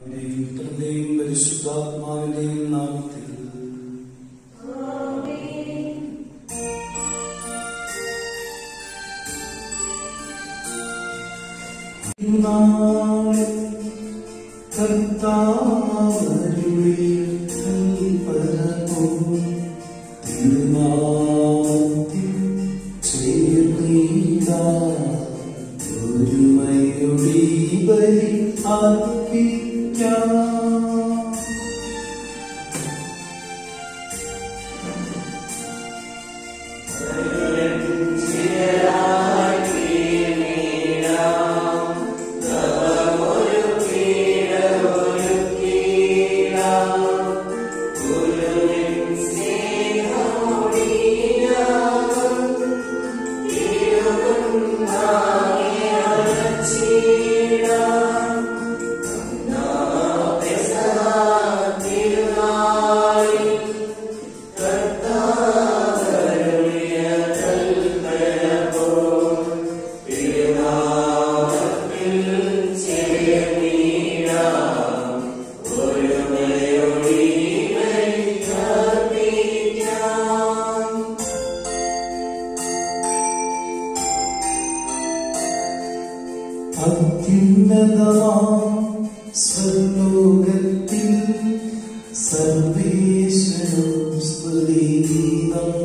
പുത്രന്റെയും പരിശുദ്ധാത്മാവിന്റെയും നാമത്തിൽ നാളിൽ കർത്താവരുളിയ കൽപ്പനവും തിരുനാമത്തിൽ ചേർന്നിടാ ഒരുമയുടെ ബലി അർപ്പിക്കാം അത്യുന്നതമാം സ്വർലോകത്തിൽ സർവേശ്വരം സ്തുതിഗീതം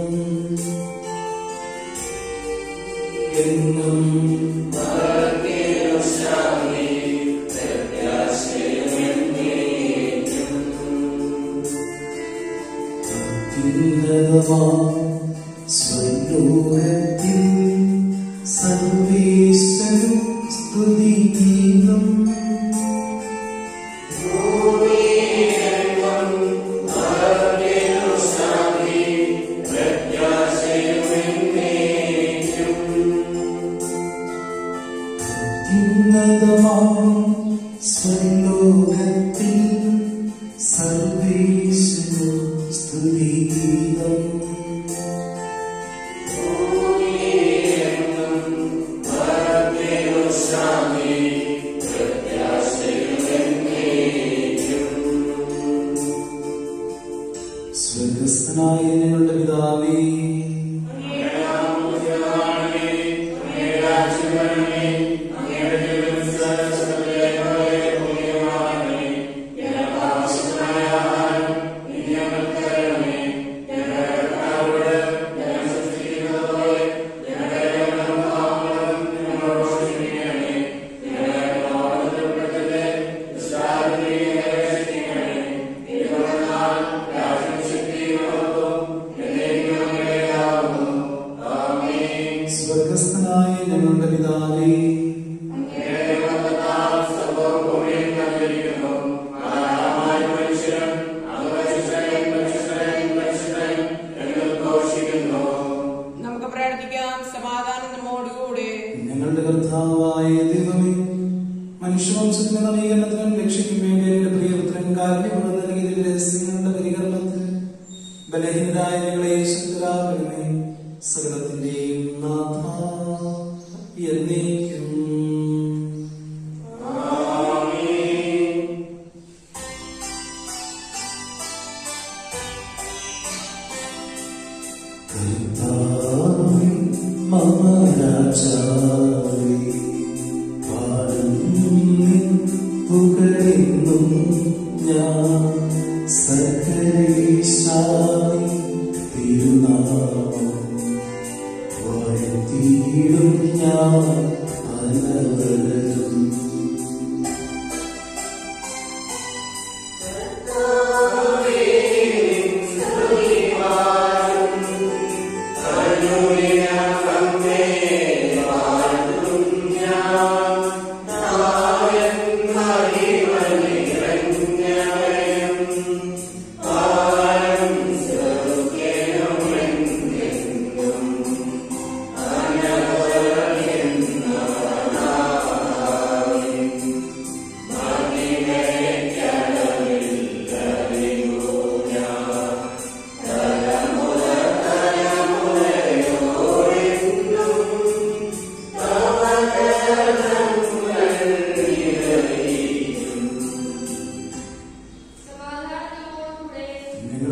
എന്നും അത്യുന്നതമാം സ്വർലോകത്തിൽ സർവേശ്വരം സ്തുതിഗീതം ഉന്നതമാം സ്വർലോകത്തിൽ സർവേശ്വര സ്തുതിഗീതം സ്വർഗസ്ഥനായ ഞങ്ങളുടെ പിതാവേ ും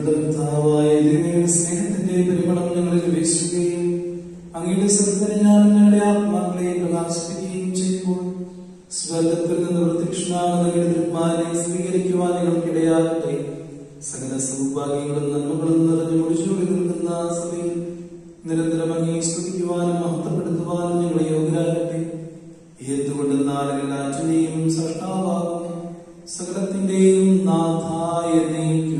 ഞങ്ങളുടെ കർത്താവായ ദൈവയുടെ സ്നേഹത്തിന്റെ പരിമളം ഞങ്ങളിൽ വീശുകയും അങ്ങയുടെ സത്പരിജ്ഞാനം ഞങ്ങളുടെ ആത്മാക്കളെ പ്രകാശിപ്പിക്കുകയും ചെയ്യുമ്പോൾ സ്വർഗത്തിൽ നിന്ന് പ്രത്യക്ഷനാകുന്ന ഗണിതന്മാരെ സ്വീകരിക്കുവാൻ ഞങ്ങൾക്കിടയാകട്ടെ സകല സൗഭാഗ്യങ്ങളും നന്മകളും നിറഞ്ഞു മുടിച്ചൂടി നിൽക്കുന്ന ആ സഭയിൽ നിരന്തരം അങ്ങേ സ്തുതിക്കുവാനും മഹത്വപ്പെടുത്തുവാനും ഞങ്ങളെ യോഗ്യരാകട്ടെ എന്തുകൊണ്ടെന്നാൽ എല്ലാറ്റിന്റെയും സൃഷ്ടാവാകുന്നു സകലത്തിന്റെയും നാഥായ നീക്കും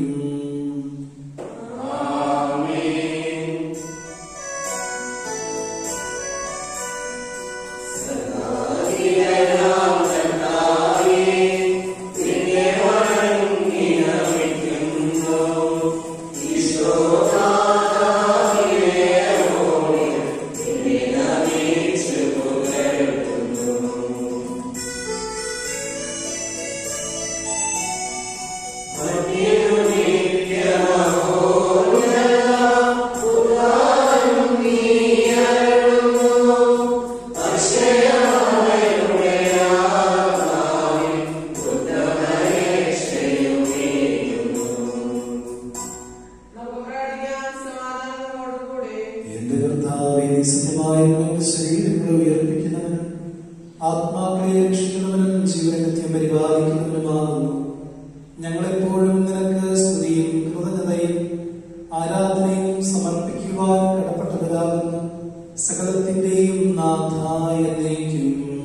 നമുക്ക് പ്രാർത്ഥിക്കാം സമാധാനത്തോടുകൂടെ എന്റെ കർത്താവേ നീ സത്യമായി ഞങ്ങളുടെ ശരീരങ്ങളെ ഉയർപ്പിക്കുന്നവനും ആത്മാക്കളെ രക്ഷിക്കുന്നവനും ജീവനെ നിത്യം പരിപാലിക്കുന്നവനുമാകുന്നു ഞങ്ങളെപ്പോഴും നിനക്ക് സ്തുതിയും കൃതജ്ഞതയും ആരാധനയും സമർപ്പിക്കുവാൻ കടപ്പെട്ടവരാകുന്നു സകലത്തിന്റെയും നാഥായ നീക്കും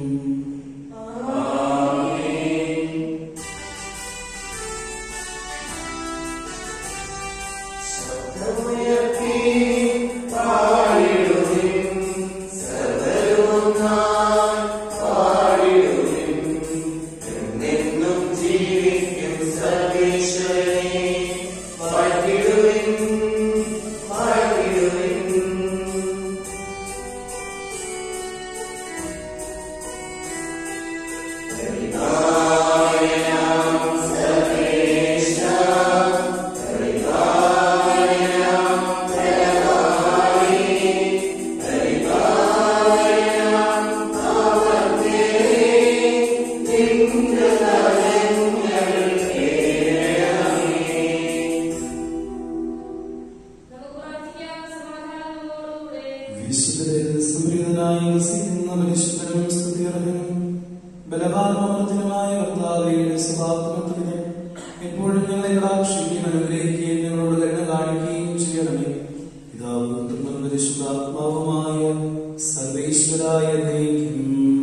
നമുക്ക് പ്രാർത്ഥിക്കാം സമാധാനത്തോടുകൂടെ വിശുദ്ധരിൽ സംപ്രീതനായി വസിക്കുന്ന പരിശുദ്ധനും സ്തുതിയർഹനും ബലവാനമർദ്ദനുമായ കർത്താവയുടെ സ്വഭാവത്തിന് എപ്പോഴും ഞങ്ങളെ കടാക്ഷിക്കുകയും അനുഗ്രഹിക്കുകയും ഞങ്ങളോട് കരുണ കാണിക്കുകയും ചെയ്യണമേ പിതാവും പുത്രനും പരിശുദ്ധാത്മാവുമായ സർവേശ്വരായ നീക്കും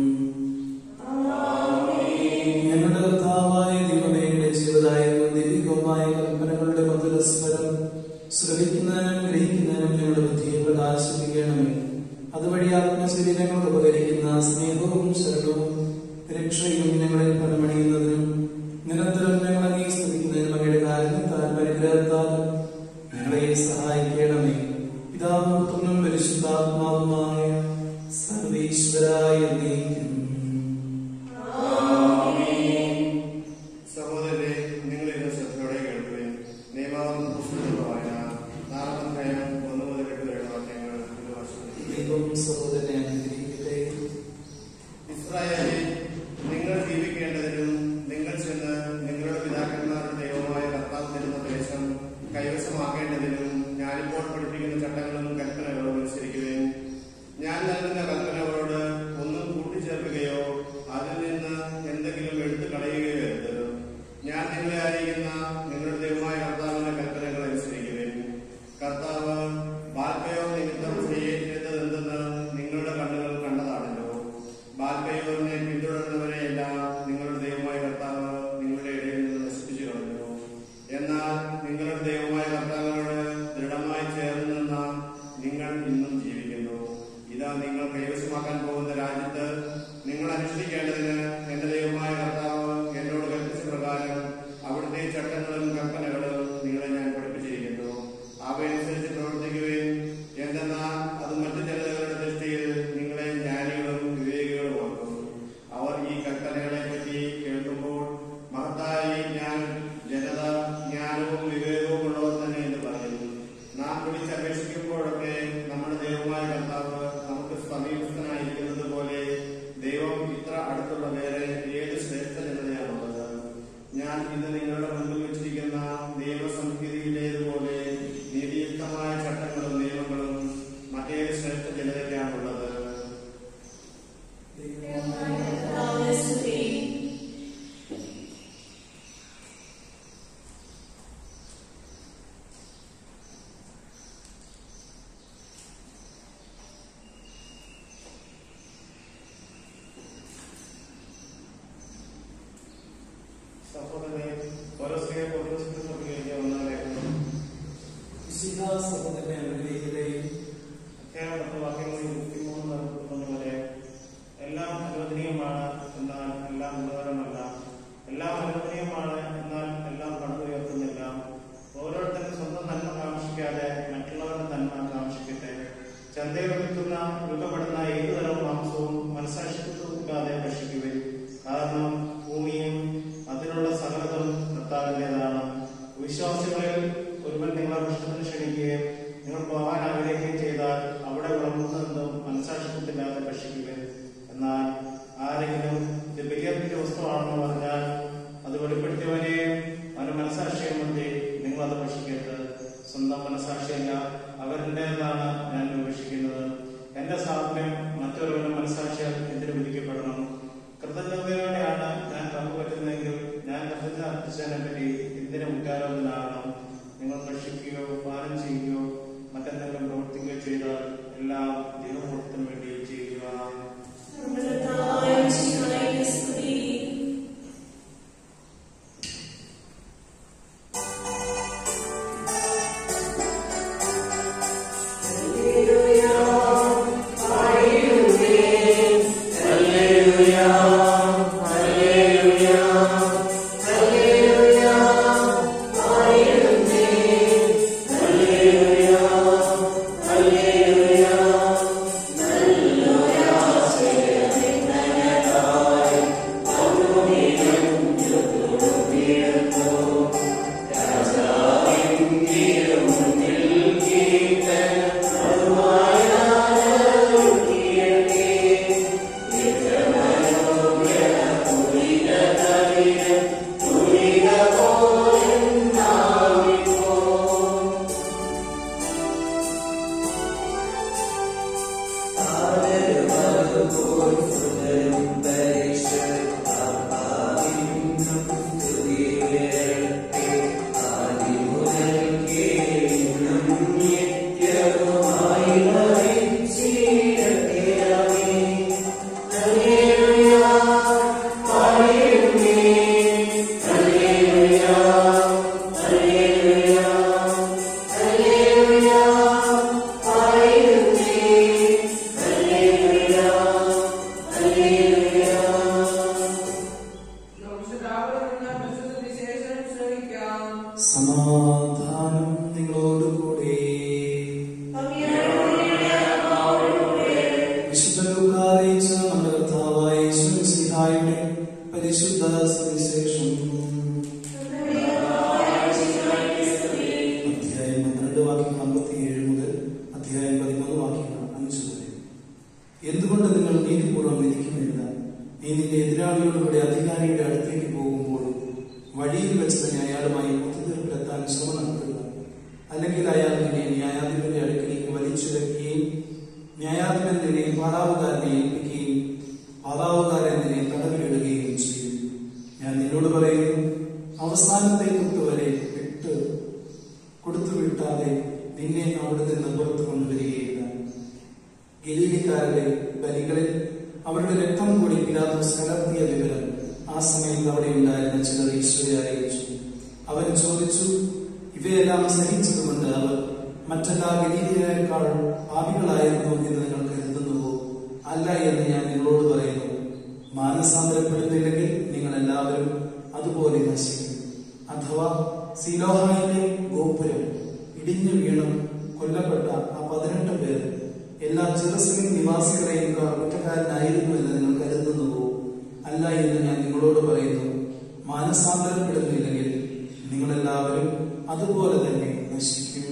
ഞങ്ങളുടെ കർത്താവായ ദൈവമേയുടെ ജീവദായകവും ദൈവികവുമായ കൽപ്പനകളുടെ മധുരസ്വരം ശ്രവിക്കുന്നതിനും ഗ്രഹിക്കുന്നതിനും ഞങ്ങളുടെ ബുദ്ധിയെ പ്രകാശിപ്പിക്കണമേ അതുവഴി ആത്മശരീരങ്ങൾക്ക് ഉപകരിക്കുന്ന സ്നേഹവും ശരണവും രക്ഷയും ഞങ്ങളിൽ ഫലമണിയുന്നതിനും നിരന്തരം ഞങ്ങൾ അങ്ങേ സ്തുതിക്കുന്നതിനും അങ്ങയുടെ കാരണത്താൽ പരിഗ്രഹത്താലും ഞങ്ങളെ സഹായിക്കണമേ പിതാവും പുത്രനും പരിശുദ്ധാത്മാവുമായ സർവീശ്വരായ നീക്കും സഹോദരരെ നിങ്ങൾ ഇന്ന് ശ്രദ്ധയോടെ കേൾക്കുകയും നിയമാവധി പുസ്തകങ്ങളുടെ വായന നാലാമധ്യായം ഒന്ന് മുതൽ എട്ട് വരെയുള്ള വാക്യങ്ങൾ ഇത് വർഷം ദൈവം സഹോദരനെ അനുഗ്രഹിക്കട്ടെ ഇസ്രായേലിൽ നിങ്ങൾ ജീവിക്കേണ്ടതിനും നിങ്ങൾ ചെന്ന് നിങ്ങളുടെ പിതാക്കന്മാരുടെ ദൈവമായ കർത്താവ് തരുന്ന ദേശം കൈവശമാക്കേണ്ടതിനും ഞാനിപ്പോൾ പഠിപ്പിക്കുന്ന ചട്ടങ്ങളും കൽപ്പനകളും അനുസരിക്കുകയും ഞാൻ നൽകുന്ന കൽപ്പനകളോട് ഒന്നും കൂട്ടിച്ചേർക്കുകയോ അതിൽ നിന്ന് എന്തെങ്കിലും എടുത്തു കളയുകയോ അരുത് ഞാൻ നിങ്ങളെ അറിയിക്കുന്ന നിങ്ങളുടെ ദൈവമായ കർത്താവിന്റെ കൽപ്പനകൾ അനുസരിക്കുകയും കർത്താവ് ബാൽക്കയോ നിമിത്തം ചെയ്യരുതെന്തെന്ന് നിങ്ങളുടെ കണ്ണുകൾ കണ്ടതാണല്ലോ ബാൽക്കയോറിനെ പിന്തുടർന്നവരെയെല്ലാം നിങ്ങളുടെ ദൈവമായ കർത്താവ് നിങ്ങളുടെ ഇടയിൽ നിന്ന് നശിപ്പിച്ചു കളഞ്ഞു എന്നാൽ നിങ്ങളുടെ ദൈവമായ കർത്താവിനോട് ദൃഢമായി ചേർന്ന് നിന്ന നിങ്ങൾ ഇന്നും ജീവിക്കുന്നു ഇതാ നിങ്ങൾ കൈവശമാക്കാൻ പോകുന്ന രാജ്യത്ത് നിങ്ങൾ അനുഷ്ഠിക്കേണ്ടതിന് എന്റെ ദൈവമായ കർത്താവ് എന്നോട് കൽപ്പിച്ച പ്രകാരം അവിടുത്തെ ചട്ടങ്ങളും കൽപ്പനകളും നിങ്ങളെ ഞാൻ പഠിപ്പിച്ചിരിക്കുന്നു അവയനുസരിച്ച് പ്രവർത്തിക്കുകയും എന്തെന്നാൽ അത് മറ്റു ജനതകളുടെ ദൃഷ്ടിയിൽ നിങ്ങളെ ജ്ഞാനികളും വിവേകികളും ഓർക്കും അവർ ഈ കൽപ്പനകളെ പറ്റി കേൾക്കുമ്പോൾ മഹത്തായി ഞാൻ ജനത ജ്ഞാനവും വിവേകവും ഉള്ളവർ തന്നെ എന്ന് പറയും നാം വിളിച്ചപേക്ഷിക്കുമ്പോഴൊക്കെ നമ്മുടെ ദൈവമായ കർത്താവ് നമുക്ക് സമീപസ്ഥനായിരിക്കുന്നത് പോലെ ദൈവം ഇത്ര അടുത്തുള്ള വേറെ ഏത് ശ്രേഷ്ഠ ജനതയാണുള്ളത് ഞാൻ ഇന്ന് നിങ്ങളുടെ മുൻപിൽ വെച്ചിരിക്കുന്ന നിയമസംഹിതയിലേതുപോലെ കർത്താവിൻ്റെതാണ് വിശ്വാസികളിൽ ഒരുവൻ നിങ്ങളെ ഭക്ഷണത്തിന് ക്ഷണിക്കുകയും നിങ്ങൾ പോകാൻ ആഗ്രഹിക്കുകയും ചെയ്താൽ അവിടെ വിളമ്പുന്നതെന്തും മനസാക്ഷിത്വത്തില്ലാതെ ഭക്ഷിക്കുക എന്നാൽ ആരെങ്കിലും ഇത് ബലിയർപ്പിച്ച വസ്തുവാണെന്ന് പറഞ്ഞാൽ അത് വെളിപ്പെടുത്തിയവനെയും അവന്റെ മനസാക്ഷിയെ മുൻപേ നിങ്ങൾ അത് ഭക്ഷിക്കരുത് സ്വന്തം മനസാക്ഷിയല്ല അവരുടേതാണ് ഞാൻ ഉപേക്ഷിക്കുന്നത് എന്റെ സാധനം മറ്റൊരുവന്റെ മനസാക്ഷിയാൽ എന്തിനു വിധിക്കപ്പെടണം കൃതജ്ഞതയോടെയാണ് ഞാൻ പങ്കുപറ്റുന്നതെങ്കിൽ ഞാൻ കൃതജ്ഞത അർപ്പിച്ചതിനെ പറ്റി എന്തിനു കുറ്റാരോപനാകണം നിങ്ങൾ ഭക്ഷിക്കുകയോ പാനം ചെയ്യുകയോ മറ്റെന്തെങ്കിലും പ്രവർത്തിക്കുകയോ ചെയ്താൽ എല്ലാം ദൈവമുഖത്തിന് വേണ്ടി ചെയ്യുക നമുക്ക് രാവിലെ പരിശുദ്ധ വിശേഷം ശ്രമിക്കാം സമാധാനം നിങ്ങളോടുകൂടെ വിശുദ്ധ ലൂക്കാ അറിയിച്ച നമ്മുടെ കർത്താവായ യേശുമിശിഹായുടെ പരിശുദ്ധ സുവിശേഷം അധ്യായം പന്ത്രണ്ട് വാക്യങ്ങൾ അമ്പത്തിയേഴ് മുതൽ അധ്യായം പതിമൂന്ന് വാക്യങ്ങൾ അഞ്ച് വരെ എന്തുകൊണ്ട് നിങ്ങൾ നീതിപൂർവ്വം വിധിക്കുന്നില്ല നീ നിന്റെ എതിരാളിയോടുകൂടെ അധികാരിയുടെ അടുത്തേക്ക് പോകുമ്പോൾ വഴിയിൽ വെച്ച് തന്നെ അയാളുമായി ഒത്തുതീർപ്പിലെത്താൻ ശ്രമം നടത്തുക അല്ലെങ്കിൽ അയാൾ നിന്നെ ന്യായാധിപന്റെ അടുക്കിലേക്ക് വലിച്ചിഴക്കുകയും ന്യായാധിപൻ നിന്നെ പാറാവുകാരനെ ഏൽപ്പിക്കുകയും പാറാവുകാരൻ നിന്നെ തടവിലിടുകയും ചെയ്യും ഞാൻ നിന്നോട് പറയുന്നു അവസാനത്തെ തൊട്ട് വരെ വിട്ട് കൊടുത്തു വിട്ടാതെ നിന്നെ അവിടെ നിന്ന് പുറത്തു കൊണ്ടുവരികയില്ല ഗലീലിക്കാരുടെ ബലികളിൽ അവരുടെ രക്തം കൂടി പിലാത്തോസ് കലർത്തിയ വിവരം ആ സമയത്ത് അവിടെ ഉണ്ടായിരുന്ന ചിലർ ഈശോയെ അറിയിച്ചു അവൻ ചോദിച്ചു ഇവയെല്ലാം സഹിച്ചതുകൊണ്ട് അവർ മറ്റെല്ലാ ഗലീലിയരെക്കാൾ പാപികളായിരുന്നു എന്ന് നിങ്ങൾ കരുതുന്നുവോ അല്ല എന്ന് ഞാൻ നിങ്ങളോട് പറയുന്നു മാനസാന്തരപ്പെടുന്നില്ലെങ്കിൽ നിങ്ങൾ എല്ലാവരും അതുപോലെ നശിക്കും അഥവാ സിലോഹായിലെ ഗോപുരം ഇടിഞ്ഞു വീണും കൊല്ലപ്പെട്ട ആ പതിനെട്ട് പേർ എല്ലാ ജെറുസലേം നിവാസികളെയും കുറ്റക്കാരനായിരുന്നു എന്ന് നിങ്ങൾ കരുതുന്നുവോ അല്ല എന്ന് ഞാൻ നിങ്ങളോട് പറയുന്നു മാനസാന്തരപ്പെടുന്നില്ലെങ്കിൽ നിങ്ങളെല്ലാവരും അതുപോലെ തന്നെ നശിക്കും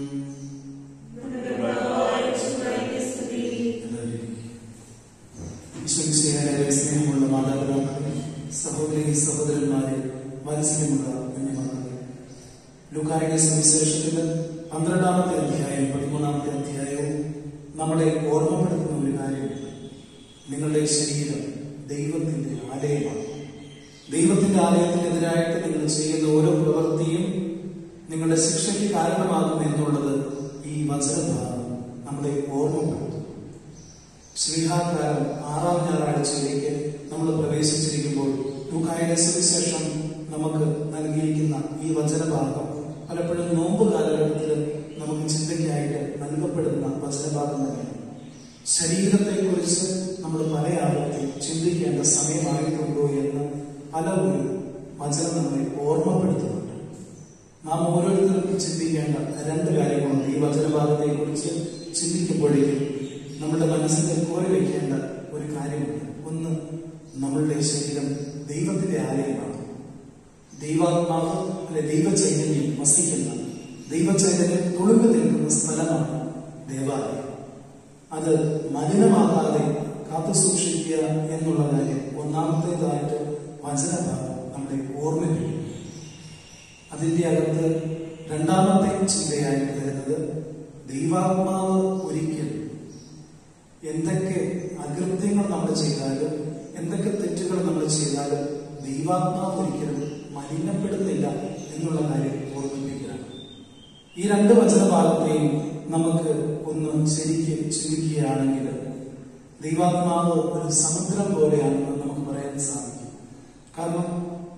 ഈശ്വരശേഖരരെ സ്നേഹമുള്ള മാതാപിതാക്കളെ സഹോദരി സഹോദരന്മാരെ മനസ്സിലുമുള്ള കുഞ്ഞുമക്കളെ ലുക്കായുടെ സുവിശേഷത്തിന് പന്ത്രണ്ടാമത്തെ അധ്യായം പതിമൂന്നാമത്തെ അധ്യായവും നമ്മളെ ഓർമ്മപ്പെടുത്തുന്ന ഒരു കാര്യമുണ്ട് നിങ്ങളുടെ ശരീരം ദൈവത്തിന്റെ ആലയമാണ് ദൈവത്തിന്റെ ആലയത്തിനെതിരായിട്ട് നിങ്ങൾ ചെയ്യുന്ന ഓരോ പ്രവൃത്തിയും നിങ്ങളുടെ ശിക്ഷയ്ക്ക് കാരണമാകും എന്നുള്ളത് ഈ വചനഭാഗം നമ്മളെ ഓർമ്മപ്പെടുത്തും ശ്രീഹാകാലം ആറാം ഞായറാഴ്ചയിലേക്ക് നമ്മൾ പ്രവേശിച്ചിരിക്കുമ്പോൾ ലൂക്കായുടെ സുവിശേഷം നമുക്ക് നൽകിയിരിക്കുന്ന ഈ വചനഭാഗം പലപ്പോഴും നോമ്പ് കാലഘട്ടത്തിൽ നമുക്ക് ചിന്തയ്ക്കായിട്ട് നൽകപ്പെടുന്ന വചനഭാഗം തന്നെയാണ് ശരീരത്തെക്കുറിച്ച് നമ്മൾ പല ആവർത്തി ചിന്തിക്കേണ്ട സമയമായിട്ടുണ്ടോ എന്ന് പലപ്പോഴും വചനം നമ്മെ ഓർമ്മപ്പെടുത്തുന്നുണ്ട് നാം ഓരോരുത്തർക്കും ചിന്തിക്കേണ്ട രണ്ട് കാര്യങ്ങളുണ്ട് ഈ വചനഭാഗത്തെ കുറിച്ച് ചിന്തിക്കുമ്പോഴേക്കും നമ്മുടെ മനസ്സിൽ കോരി വയ്ക്കേണ്ട ഒരു കാര്യമുണ്ട് ഒന്ന് നമ്മളുടെ ശരീരം ദൈവത്തിന്റെ ആലയമാണ് ദൈവാത്മാവ് അല്ലെ ദൈവചൈതന്യം വസിക്കുന്ന ദൈവചൈതന്യം തുളുമ്പി നിൽക്കുന്ന സ്ഥലമാണ് ദേവാലയം അത് മലിനമാകാതെ കാത്തു സൂക്ഷിക്കുക എന്നുള്ള കാര്യം ഒന്നാമത്തേതായിട്ട് വചനഭാഗം നമ്മളെ ഓർമ്മിപ്പിക്കും അതിന്റെ അകത്ത് രണ്ടാമത്തെ ചിന്തയായിട്ട് വരുന്നത് ദൈവാത്മാവ് ഒരിക്കൽ എന്തൊക്കെ അകൃത്യങ്ങൾ നമ്മൾ ചെയ്താലും എന്തൊക്കെ തെറ്റുകൾ നമ്മൾ ചെയ്താലും ദൈവാത്മാവ് ഒരിക്കലും മലിനപ്പെടുന്നില്ല എന്നുള്ള കാര്യം ഓർമ്മിപ്പിക്കുകയാണ് ഈ രണ്ട് വചനഭാഗത്തെയും നമുക്ക് ഒന്ന് ശരിക്കും ചിന്തിക്കുകയാണെങ്കിൽ ദൈവാത്മാവ് ഒരു സമുദ്രം പോലെയാണെന്ന് നമുക്ക് പറയാൻ സാധിക്കും കാരണം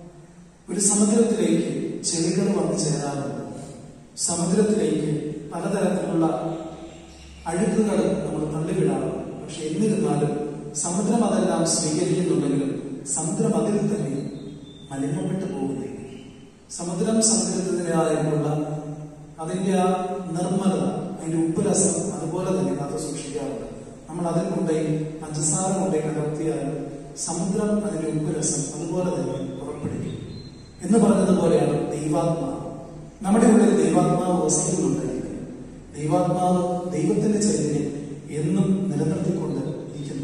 ഒരു സമുദ്രത്തിലേക്ക് ചെളികൾ വന്നു ചേരാറുണ്ട് സമുദ്രത്തിലേക്ക് പലതരത്തിലുള്ള അഴുക്കുകൾ നമ്മൾ തള്ളിവിടാറുണ്ട് പക്ഷെ എന്നിരുന്നാലും സമുദ്രം അതെല്ലാം സ്വീകരിക്കുന്നുണ്ടെങ്കിലും സമുദ്രം അതിൽ തന്നെ മലിനപ്പെട്ടു പോകുന്നില്ല സമുദ്രം സമുദ്രത്തിൻ്റെതായിട്ടുള്ള അതിന്റെ ആ നിർമ്മലത അതിന്റെ ഉപ്പുരസം അതുപോലെ തന്നെ കാത്തു സൂക്ഷിക്കാറുണ്ട് നമ്മൾ അതിൽ കൊണ്ടുപോയി പഞ്ചസാര കൊണ്ടുപോയി കലർത്തിയാൽ സമുദ്രം അതിന്റെ ഉപ്പുരസം അതുപോലെ തന്നെ പുറപ്പെടുവിക്കും എന്ന് പറഞ്ഞതുപോലെയാണ് ദൈവാത്മാവ് നമ്മുടെ ഉള്ളിൽ ദൈവാത്മാവ് വസിക്കുന്നുണ്ടെങ്കിൽ ദൈവാത്മാവ് ദൈവത്തിന്റെ ചൈതന്യം എന്നും നിലനിർത്തിക്കൊണ്ട് ഇരിക്കുന്നു